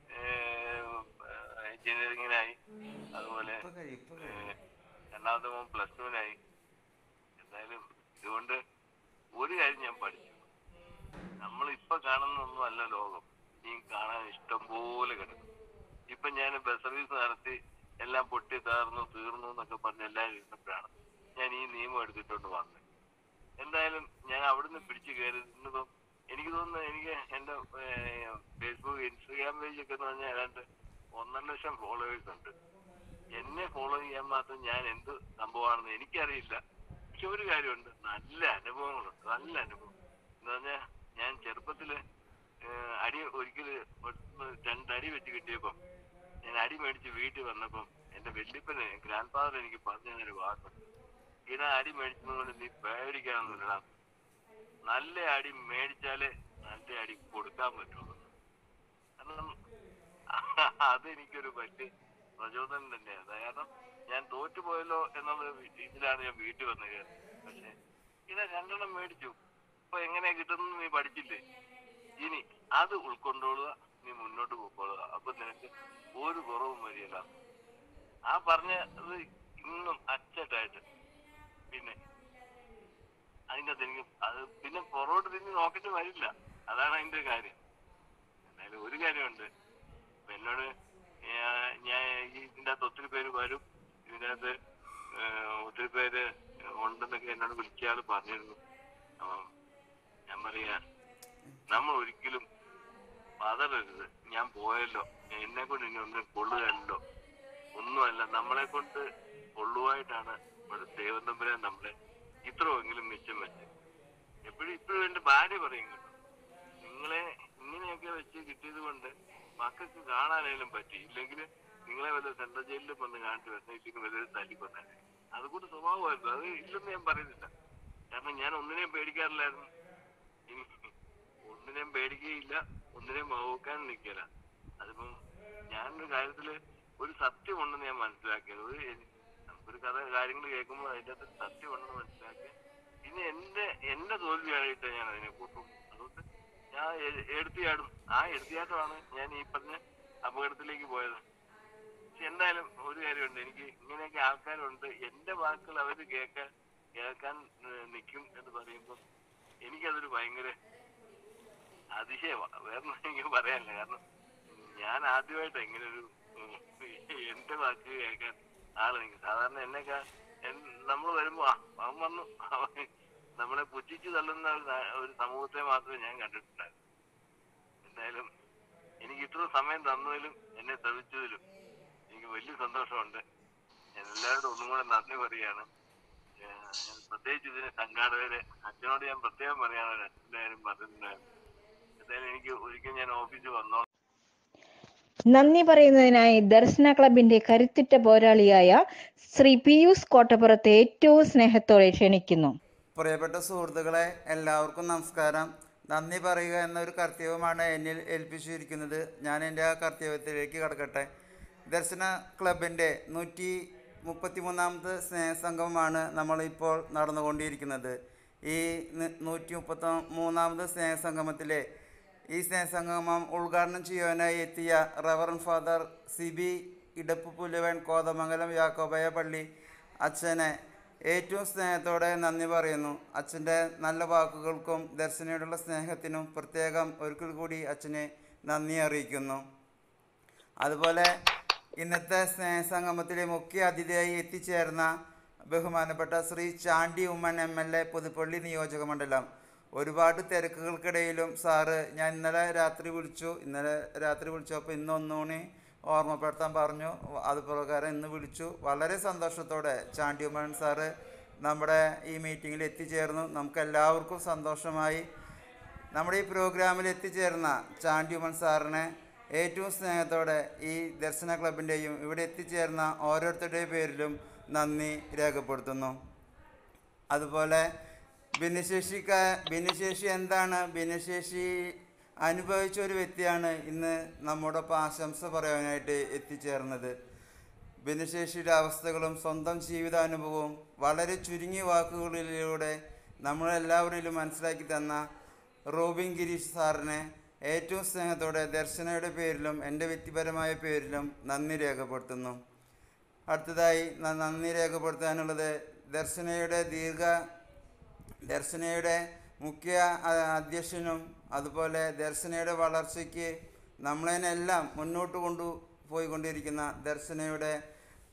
എഞ്ചിനീയറിങ്ങിനായി അതുപോലെ ഏഹ്, രണ്ടാമത്തെ മോൻ പ്ലസ് ടുവിനായി എന്തായാലും ഇതുകൊണ്ട് ഒരു കാര്യം ഞാൻ പഠിച്ചു നമ്മൾ ഇപ്പൊ കാണുന്നൊന്നും അല്ല ലോകം ഇനിയും കാണാൻ ഇഷ്ടം പോലെ കിടക്കും ഇപ്പൊ ഞാൻ ബസ് സർവീസ് നടത്തി എല്ലാ എല്ലാം പൊട്ടി തകർന്നു തീർന്നു എന്നൊക്കെ പറഞ്ഞ് എല്ലാവരും ഇരുന്നപ്പോഴാണ് ഞാൻ ഈ നിയമം എടുത്തിട്ടുണ്ട് വന്നത് എന്തായാലും ഞാൻ അവിടുന്ന് പിടിച്ചു കയറി ഇന്നിപ്പം എനിക്ക് തോന്നുന്നു എനിക്ക് എന്റെ ഫേസ്ബുക്ക് ഇൻസ്റ്റഗ്രാം പേജ് ഒക്കെ എന്ന് പറഞ്ഞാൽ ഏതാണ്ട് ഒന്നര ലക്ഷം ഫോളോവേഴ്സ് ഉണ്ട് എന്നെ ഫോളോ ചെയ്യാൻ മാത്രം ഞാൻ എന്ത് സംഭവമാണെന്ന് എനിക്കറിയില്ല പക്ഷെ ഒരു കാര്യമുണ്ട് നല്ല അനുഭവങ്ങളുണ്ട് നല്ല അനുഭവം എന്ന് പറഞ്ഞാൽ ഞാൻ ചെറുപ്പത്തില് ഏഹ്, അടി ഒരിക്കല് ഒരു രണ്ടടി വെച്ച് കിട്ടിയപ്പം ഞാൻ അടി മേടിച്ച് വീട്ടിൽ വന്നപ്പം എന്റെ വല്യപ്പന് ഗ്രാൻഡ് ഫാദർ എനിക്ക് പറഞ്ഞു തന്നൊരു വാക്കുണ്ട് ഇടാ അടി മേടിച്ചതുകൊണ്ട് നീ പേടിക്കാനൊന്നുമില്ലടാ നല്ല അടി മേടിച്ചാലേ നല്ല അടി കൊടുക്കാൻ പറ്റുള്ളൂ കാരണം അതെനിക്കൊരു വലിയ പ്രചോദനം തന്നെയാണ് കാരണം ഞാൻ തോറ്റുപോയല്ലോ എന്നുള്ള ഇതിലാണ് ഞാൻ വീട്ടിൽ വന്ന് കയറി പക്ഷെ ഇത് രണ്ടെണ്ണം മേടിച്ചു ഇപ്പൊ എങ്ങനെയാ കിട്ടുന്നത് നീ പഠിച്ചില്ലേ ഇനി അത് ഉൾക്കൊണ്ടോളുക നീ മുന്നോട്ട് പോയിക്കോളുക അപ്പൊ നിനക്ക് ഒരു കുറവും വരികയില്ല ആ പറഞ്ഞത് ഇന്നും അച്ചട്ടായിട്ട് പിന്നെ അതിന്റെ അകത്ത് എനിക്ക് അത് പിന്നെ പുറകോട്ട് തിരിഞ്ഞ് നോക്കിട്ട് വരില്ല അതാണ് അതിന്റെ കാര്യം എന്നാലും ഒരു കാര്യമുണ്ട് ഇപ്പൊ എന്നോട് ഞാ- ഞാൻ ഈ ഇതിന്റെ അകത്ത് ഒത്തിരി പേര് വരും ഇതിന്റെ അകത്ത് ഏഹ്, ഒത്തിരി പേര് ഉണ്ടെന്നൊക്കെ എന്നോട് വിളിച്ചയാൾ പറഞ്ഞിരുന്നു ആ, ഞാൻ പറയാ നമ്മൾ ഒരിക്കലും പതറരുത് ഞാൻ പോയല്ലോ എന്നെ കൊണ്ട് ഇനി ഒന്നും കൊള്ളുകയല്ലോ ഒന്നുമല്ല നമ്മളെ കൊണ്ട് കൊള്ളുവായിട്ടാണ് ഇവിടെ ദൈവം തമ്പുരാൻ നമ്മളെ ഇത്രയെങ്കിലും മിച്ചം വെച്ച് എപ്പോഴും ഇപ്പോഴും എന്റെ ഭാര്യ പറയും കേട്ടോ നിങ്ങളെ ഇങ്ങനെയൊക്കെ വെച്ച് കിട്ടിയത് കൊണ്ട് മക്കൾക്ക് കാണാനായാലും പറ്റി ഇല്ലെങ്കിൽ നിങ്ങളെ വല്ല സെൻട്രൽ ജയിലിൽ വന്ന് കാണിച്ചു വരുന്ന ഇല്ലെങ്കിൽ വല്ല തല്ലി കൊന്നെ അതുകൂടി സ്വഭാവമായിരുന്നു അത് ഇല്ലെന്ന് ഞാൻ പറയുന്നില്ല കാരണം ഞാൻ ഒന്നിനെയും പേടിക്കാറില്ലായിരുന്നു ഇനി ഒന്നിനെയും പേടിക്കുകയില്ല ഒന്നിനെയും വകുക്കാൻ നിൽക്കില്ല അതിപ്പം ഞാനൊരു കാര്യത്തില് ഒരു സത്യമുണ്ടെന്ന് ഞാൻ മനസ്സിലാക്കിയത് ഒരു എനി- നമുക്കൊരു കഥ കാര്യങ്ങൾ കേൾക്കുമ്പോൾ അതിൻ്റെ അകത്ത് സത്യമുണ്ടെന്ന് മനസ്സിലാക്കി ഇനി എന്റെ എന്റെ തോൽവിയായിട്ട് ഞാൻ അതിനെ കൂട്ടും അതുകൊണ്ട് ഞാൻ എ- എടുത്തിയാടും ആ എടുത്തിയാട്ടമാണ് ഞാൻ ഈ പറഞ്ഞ അപകടത്തിലേക്ക് പോയത് പക്ഷെ എന്തായാലും ഒരു കാര്യമുണ്ട് എനിക്ക് ഇങ്ങനെയൊക്കെ ആൾക്കാരുണ്ട് എന്റെ വാക്കുകൾ അവര് കേൾക്കാൻ കേൾക്കാൻ ഏഹ്, നിൽക്കും എന്ന് പറയുമ്പോൾ എനിക്കതൊരു ഭയങ്കര അതിശയമാണ് വേറെ ഒന്നും എനിക്ക് പറയാനില്ല കാരണം ഞാൻ ആദ്യമായിട്ട് ഇങ്ങനെ ഒരു ഉം, എന്റെ വാക്ക് കേൾക്കാൻ ആള് നിൽക്കും സാധാരണ എന്നെയൊക്കെ നമ്മൾ വരുമ്പോ ആ അവൻ വന്നു അവൻ നമ്മളെ പുച്ഛിച്ചു തള്ളുന്ന ഒരു സ- ഒരു സമൂഹത്തെ മാത്രമേ ഞാൻ കണ്ടിട്ടുണ്ടായിരുന്നു എന്തായാലും എനിക്ക് ഇത്ര സമയം തന്നതിലും എന്നെ ശ്രമിച്ചതിലും എനിക്ക് വലിയ സന്തോഷമുണ്ട് ഞാൻ എല്ലാവരോടും ഒന്നും കൂടെ നന്ദി പറയുകയാണ് ഏഹ് ഞാൻ പ്രത്യേകിച്ച് ഇതിന് സംഘാടകരെ അച്ഛനോട് ഞാൻ പ്രത്യേകം പറയാണ് അച്ഛൻ്റെ കാര്യം പറഞ്ഞിട്ടുണ്ടായിരുന്നു എന്തായാലും എനിക്ക് ഒരിക്കൽ ഞാൻ ഓഫീസിൽ വന്നോ നന്ദി പറയുന്നതിനായി ദർശന ക്ലബിന്റെ കരുത്തുറ്റ പോരാളിയായ ശ്രീ പിയൂസ് കോട്ടപ്പുറത്തെ ഏറ്റവും സ്നേഹത്തോടെ ക്ഷണിക്കുന്നു പ്രിയപ്പെട്ട സുഹൃത്തുക്കളെ എല്ലാവർക്കും നമസ്കാരം നന്ദി പറയുക എന്നൊരു കർത്തവ്യമാണ് എന്നിൽ ഏൽപ്പിച്ചിരിക്കുന്നത് ഞാൻ എൻ്റെ ആ കർത്തവ്യത്തിലേക്ക് കടക്കട്ടെ ദർശന ക്ലബിൻ്റെ നൂറ്റി മുപ്പത്തി മൂന്നാമത്തെ സ്നേഹസംഗമമാണ് നമ്മളിപ്പോൾ നടന്നുകൊണ്ടിരിക്കുന്നത് ഈ ന- നൂറ്റി മുപ്പത്തി മൂന്നാമത് സ്നേഹസംഗമത്തിലെ ഈ സ്നേഹസംഗമം ഉദ്ഘാടനം ചെയ്യുവാനായി എത്തിയ reverend father Sibi Edappulavan Kothamangalam യാക്കോബയ പള്ളി അച്ഛനെ ഏറ്റവും സ്നേഹത്തോടെ നന്ദി പറയുന്നു അച്ഛൻ്റെ നല്ല വാക്കുകൾക്കും ദർശനയോടുള്ള സ്നേഹത്തിനും പ്രത്യേകം ഒരിക്കൽ കൂടി അച്ഛനെ നന്ദി അറിയിക്കുന്നു അതുപോലെ ഇന്നത്തെ സ്നേഹസംഗമത്തിലെ മുഖ്യ അതിഥിയായി എത്തിച്ചേർന്ന ബഹുമാനപ്പെട്ട Shri Chandy Oommen M L A Puthuppally നിയോജക മണ്ഡലം ഒരുപാട് തിരക്കുകൾക്കിടയിലും സാറ് ഞാൻ ഇന്നലെ രാത്രി വിളിച്ചു ഇന്നലെ രാത്രി വിളിച്ചപ്പോൾ ഇന്ന് ഒന്നുകൂടി ഓർമ്മപ്പെടുത്താൻ പറഞ്ഞു അത് പ്രകാരം ഇന്ന് വിളിച്ചു വളരെ സന്തോഷത്തോടെ ചാണ്ടി ഉമ്മൻ സാറ് നമ്മുടെ ഈ മീറ്റിങ്ങിൽ എത്തിച്ചേർന്നു നമുക്ക് എല്ലാവർക്കും സന്തോഷമായി നമ്മുടെ ഈ പ്രോഗ്രാമിൽ എത്തിച്ചേർന്ന ചാണ്ടി ഉമ്മൻ സാറിനെ ഏറ്റവും സ്നേഹത്തോടെ ഈ ദർശന ക്ലബിൻ്റെയും ഇവിടെ എത്തിച്ചേർന്ന ഓരോരുത്തരുടെയും പേരിലും നന്ദി രേഖപ്പെടുത്തുന്നു അതുപോലെ ഭിന്നശേഷിക്ക ഭിന്നശേഷി എന്താണ് ഭിന്നശേഷി അനുഭവിച്ച ഒരു വ്യക്തിയാണ് ഇന്ന് നമ്മോടൊപ്പം ആശംസ പറയാനായിട്ട് എത്തിച്ചേർന്നത് ഭിന്നശേഷിയുടെ അവസ്ഥകളും സ്വന്തം ജീവിതാനുഭവവും വളരെ ചുരുങ്ങിയ വാക്കുകളിലൂടെ നമ്മളെല്ലാവരിലും മനസ്സിലാക്കി തന്ന റോബിൻ ഗിരീഷ് സാറിനെ ഏറ്റവും സ്നേഹത്തോടെ ദർശനയുടെ പേരിലും എൻ്റെ വ്യക്തിപരമായ പേരിലും നന്ദി രേഖപ്പെടുത്തുന്നു അടുത്തതായി ന- നന്ദി രേഖപ്പെടുത്താനുള്ളത് ദർശനയുടെ ദീർഘ ദർശനയുടെ മുഖ്യ അ- അധ്യക്ഷനും അതുപോലെ ദർശനയുടെ വളർച്ചയ്ക്ക് നമ്മളതിനെല്ലാം മുന്നോട്ട് കൊണ്ടു പോയിക്കൊണ്ടിരിക്കുന്ന ദർശനയുടെ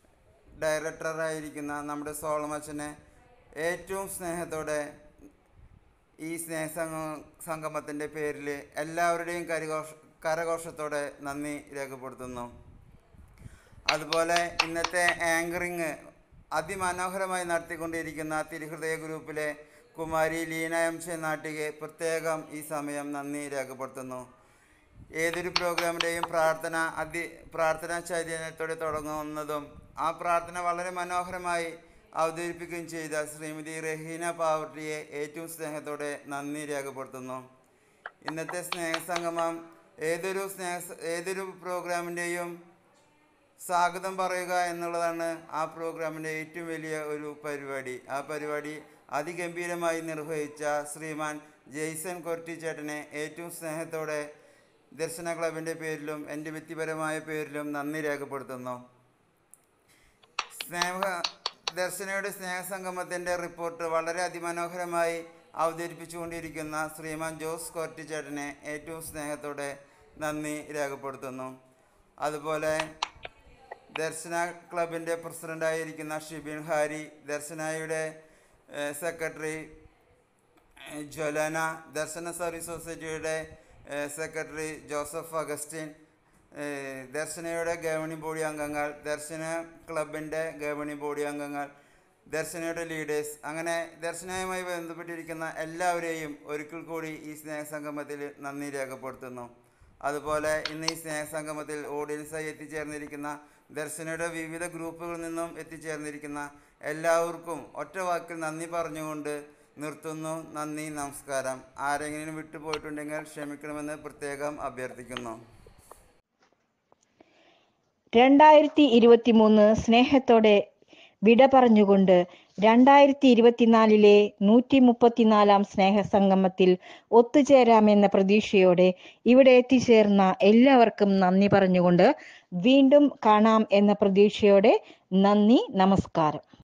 ഡയറക്ടറായിരിക്കുന്ന നമ്മുടെ സോളമച്ചനെ ഏറ്റവും സ്നേഹത്തോടെ ഈ സ്നേഹ സംഗ- സംഗമത്തിൻ്റെ പേരിൽ എല്ലാവരുടെയും കരഘോഷ കരഘോഷത്തോടെ നന്ദി രേഖപ്പെടുത്തുന്നു അതുപോലെ ഇന്നത്തെ ആങ്കറിങ് അതിമനോഹരമായി നടത്തിക്കൊണ്ടിരിക്കുന്ന തിരുഹൃദയ ഗ്രൂപ്പിലെ കുമാരി ലീന എം ചെ നാട്ടികെ പ്രത്യേകം ഈ സമയം നന്ദി രേഖപ്പെടുത്തുന്നു ഏതൊരു പ്രോഗ്രാമിൻ്റെയും പ്രാർത്ഥന അതി പ്രാർത്ഥനാ ചൈതന്യത്തോടെ തുടങ്ങുന്നതും ആ പ്രാർത്ഥന വളരെ മനോഹരമായി അവതരിപ്പിക്കുകയും ചെയ്ത ശ്രീമതി റഹീന പാവർട്ടിയെ ഏറ്റവും സ്നേഹത്തോടെ നന്ദി രേഖപ്പെടുത്തുന്നു ഇന്നത്തെ സ്നേഹസംഗമം ഏതൊരു സ്നേഹ ഏതൊരു പ്രോഗ്രാമിൻ്റെയും സ്വാഗതം പറയുക എന്നുള്ളതാണ് ആ പ്രോഗ്രാമിൻ്റെ ഏറ്റവും വലിയ ഒരു പരിപാടി ആ പരിപാടി അതിഗംഭീരമായി നിർവഹിച്ച ശ്രീമാൻ ജെയ്സൺ കൊർട്ടി ചേട്ടനെ ഏറ്റവും സ്നേഹത്തോടെ ദർശന ക്ലബിൻ്റെ പേരിലും എൻ്റെ വ്യക്തിപരമായ പേരിലും നന്ദി രേഖപ്പെടുത്തുന്നു സ്നേഹ ദർശനയുടെ സ്നേഹസംഗമത്തിൻ്റെ റിപ്പോർട്ട് വളരെ അതിമനോഹരമായി അവതരിപ്പിച്ചുകൊണ്ടിരിക്കുന്ന ശ്രീമാൻ ജോസ് കോർട്ടി ചേട്ടനെ ഏറ്റവും സ്നേഹത്തോടെ നന്ദി രേഖപ്പെടുത്തുന്നു അതുപോലെ ദർശന ക്ലബിൻ്റെ പ്രസിഡൻ്റായിരിക്കുന്ന ഷിബിൻ ഹാരി ദർശനയുടെ ഏഹ്, സെക്രട്ടറി ഏഹ്, ജ്വലന ദർശന സർവീസ് സൊസൈറ്റിയുടെ ഏഹ്, സെക്രട്ടറി ജോസഫ് അഗസ്റ്റിൻ ഏഹ്, ദർശനയുടെ ഗവേണിംഗ് ബോഡി അംഗങ്ങൾ ദർശന ക്ലബിൻ്റെ ഗവേണിംഗ് ബോഡി അംഗങ്ങൾ ദർശനയുടെ ലീഡേഴ്സ് അങ്ങനെ ദർശനവുമായി ബന്ധപ്പെട്ടിരിക്കുന്ന എല്ലാവരെയും ഒരിക്കൽ കൂടി ഈ സ്നേഹസംഗമത്തിൽ നന്ദി രേഖപ്പെടുത്തുന്നു അതുപോലെ ഇന്ന് ഈ സ്നേഹസംഗമത്തിൽ ഓഡിയൻസായി എത്തിച്ചേർന്നിരിക്കുന്ന ദർശനയുടെ വിവിധ ഗ്രൂപ്പുകളിൽ നിന്നും എത്തിച്ചേർന്നിരിക്കുന്ന എല്ലാവർക്കും ഒറ്റ വാക്കിൽ നന്ദി പറഞ്ഞുകൊണ്ട് നിർത്തുന്നു നന്ദി നമസ്കാരം ആരെങ്കിലും വിട്ടുപോയിട്ടുണ്ടെങ്കിൽ ക്ഷമിക്കണമെന്ന് പ്രത്യേകം അഭ്യർത്ഥിക്കുന്നു രണ്ടായിരത്തി ഇരുപത്തി മൂന്ന് സ്നേഹത്തോടെ വിട പറഞ്ഞുകൊണ്ട് രണ്ടായിരത്തി ഇരുപത്തിനാലിലെ നൂറ്റി മുപ്പത്തിനാലാം സ്നേഹസംഗമത്തിൽ ഒത്തുചേരാമെന്ന പ്രതീക്ഷയോടെ ഇവിടെ എത്തിച്ചേർന്ന എല്ലാവർക്കും നന്ദി പറഞ്ഞുകൊണ്ട് വീണ്ടും കാണാം എന്ന പ്രതീക്ഷയോടെ നന്ദി നമസ്കാരം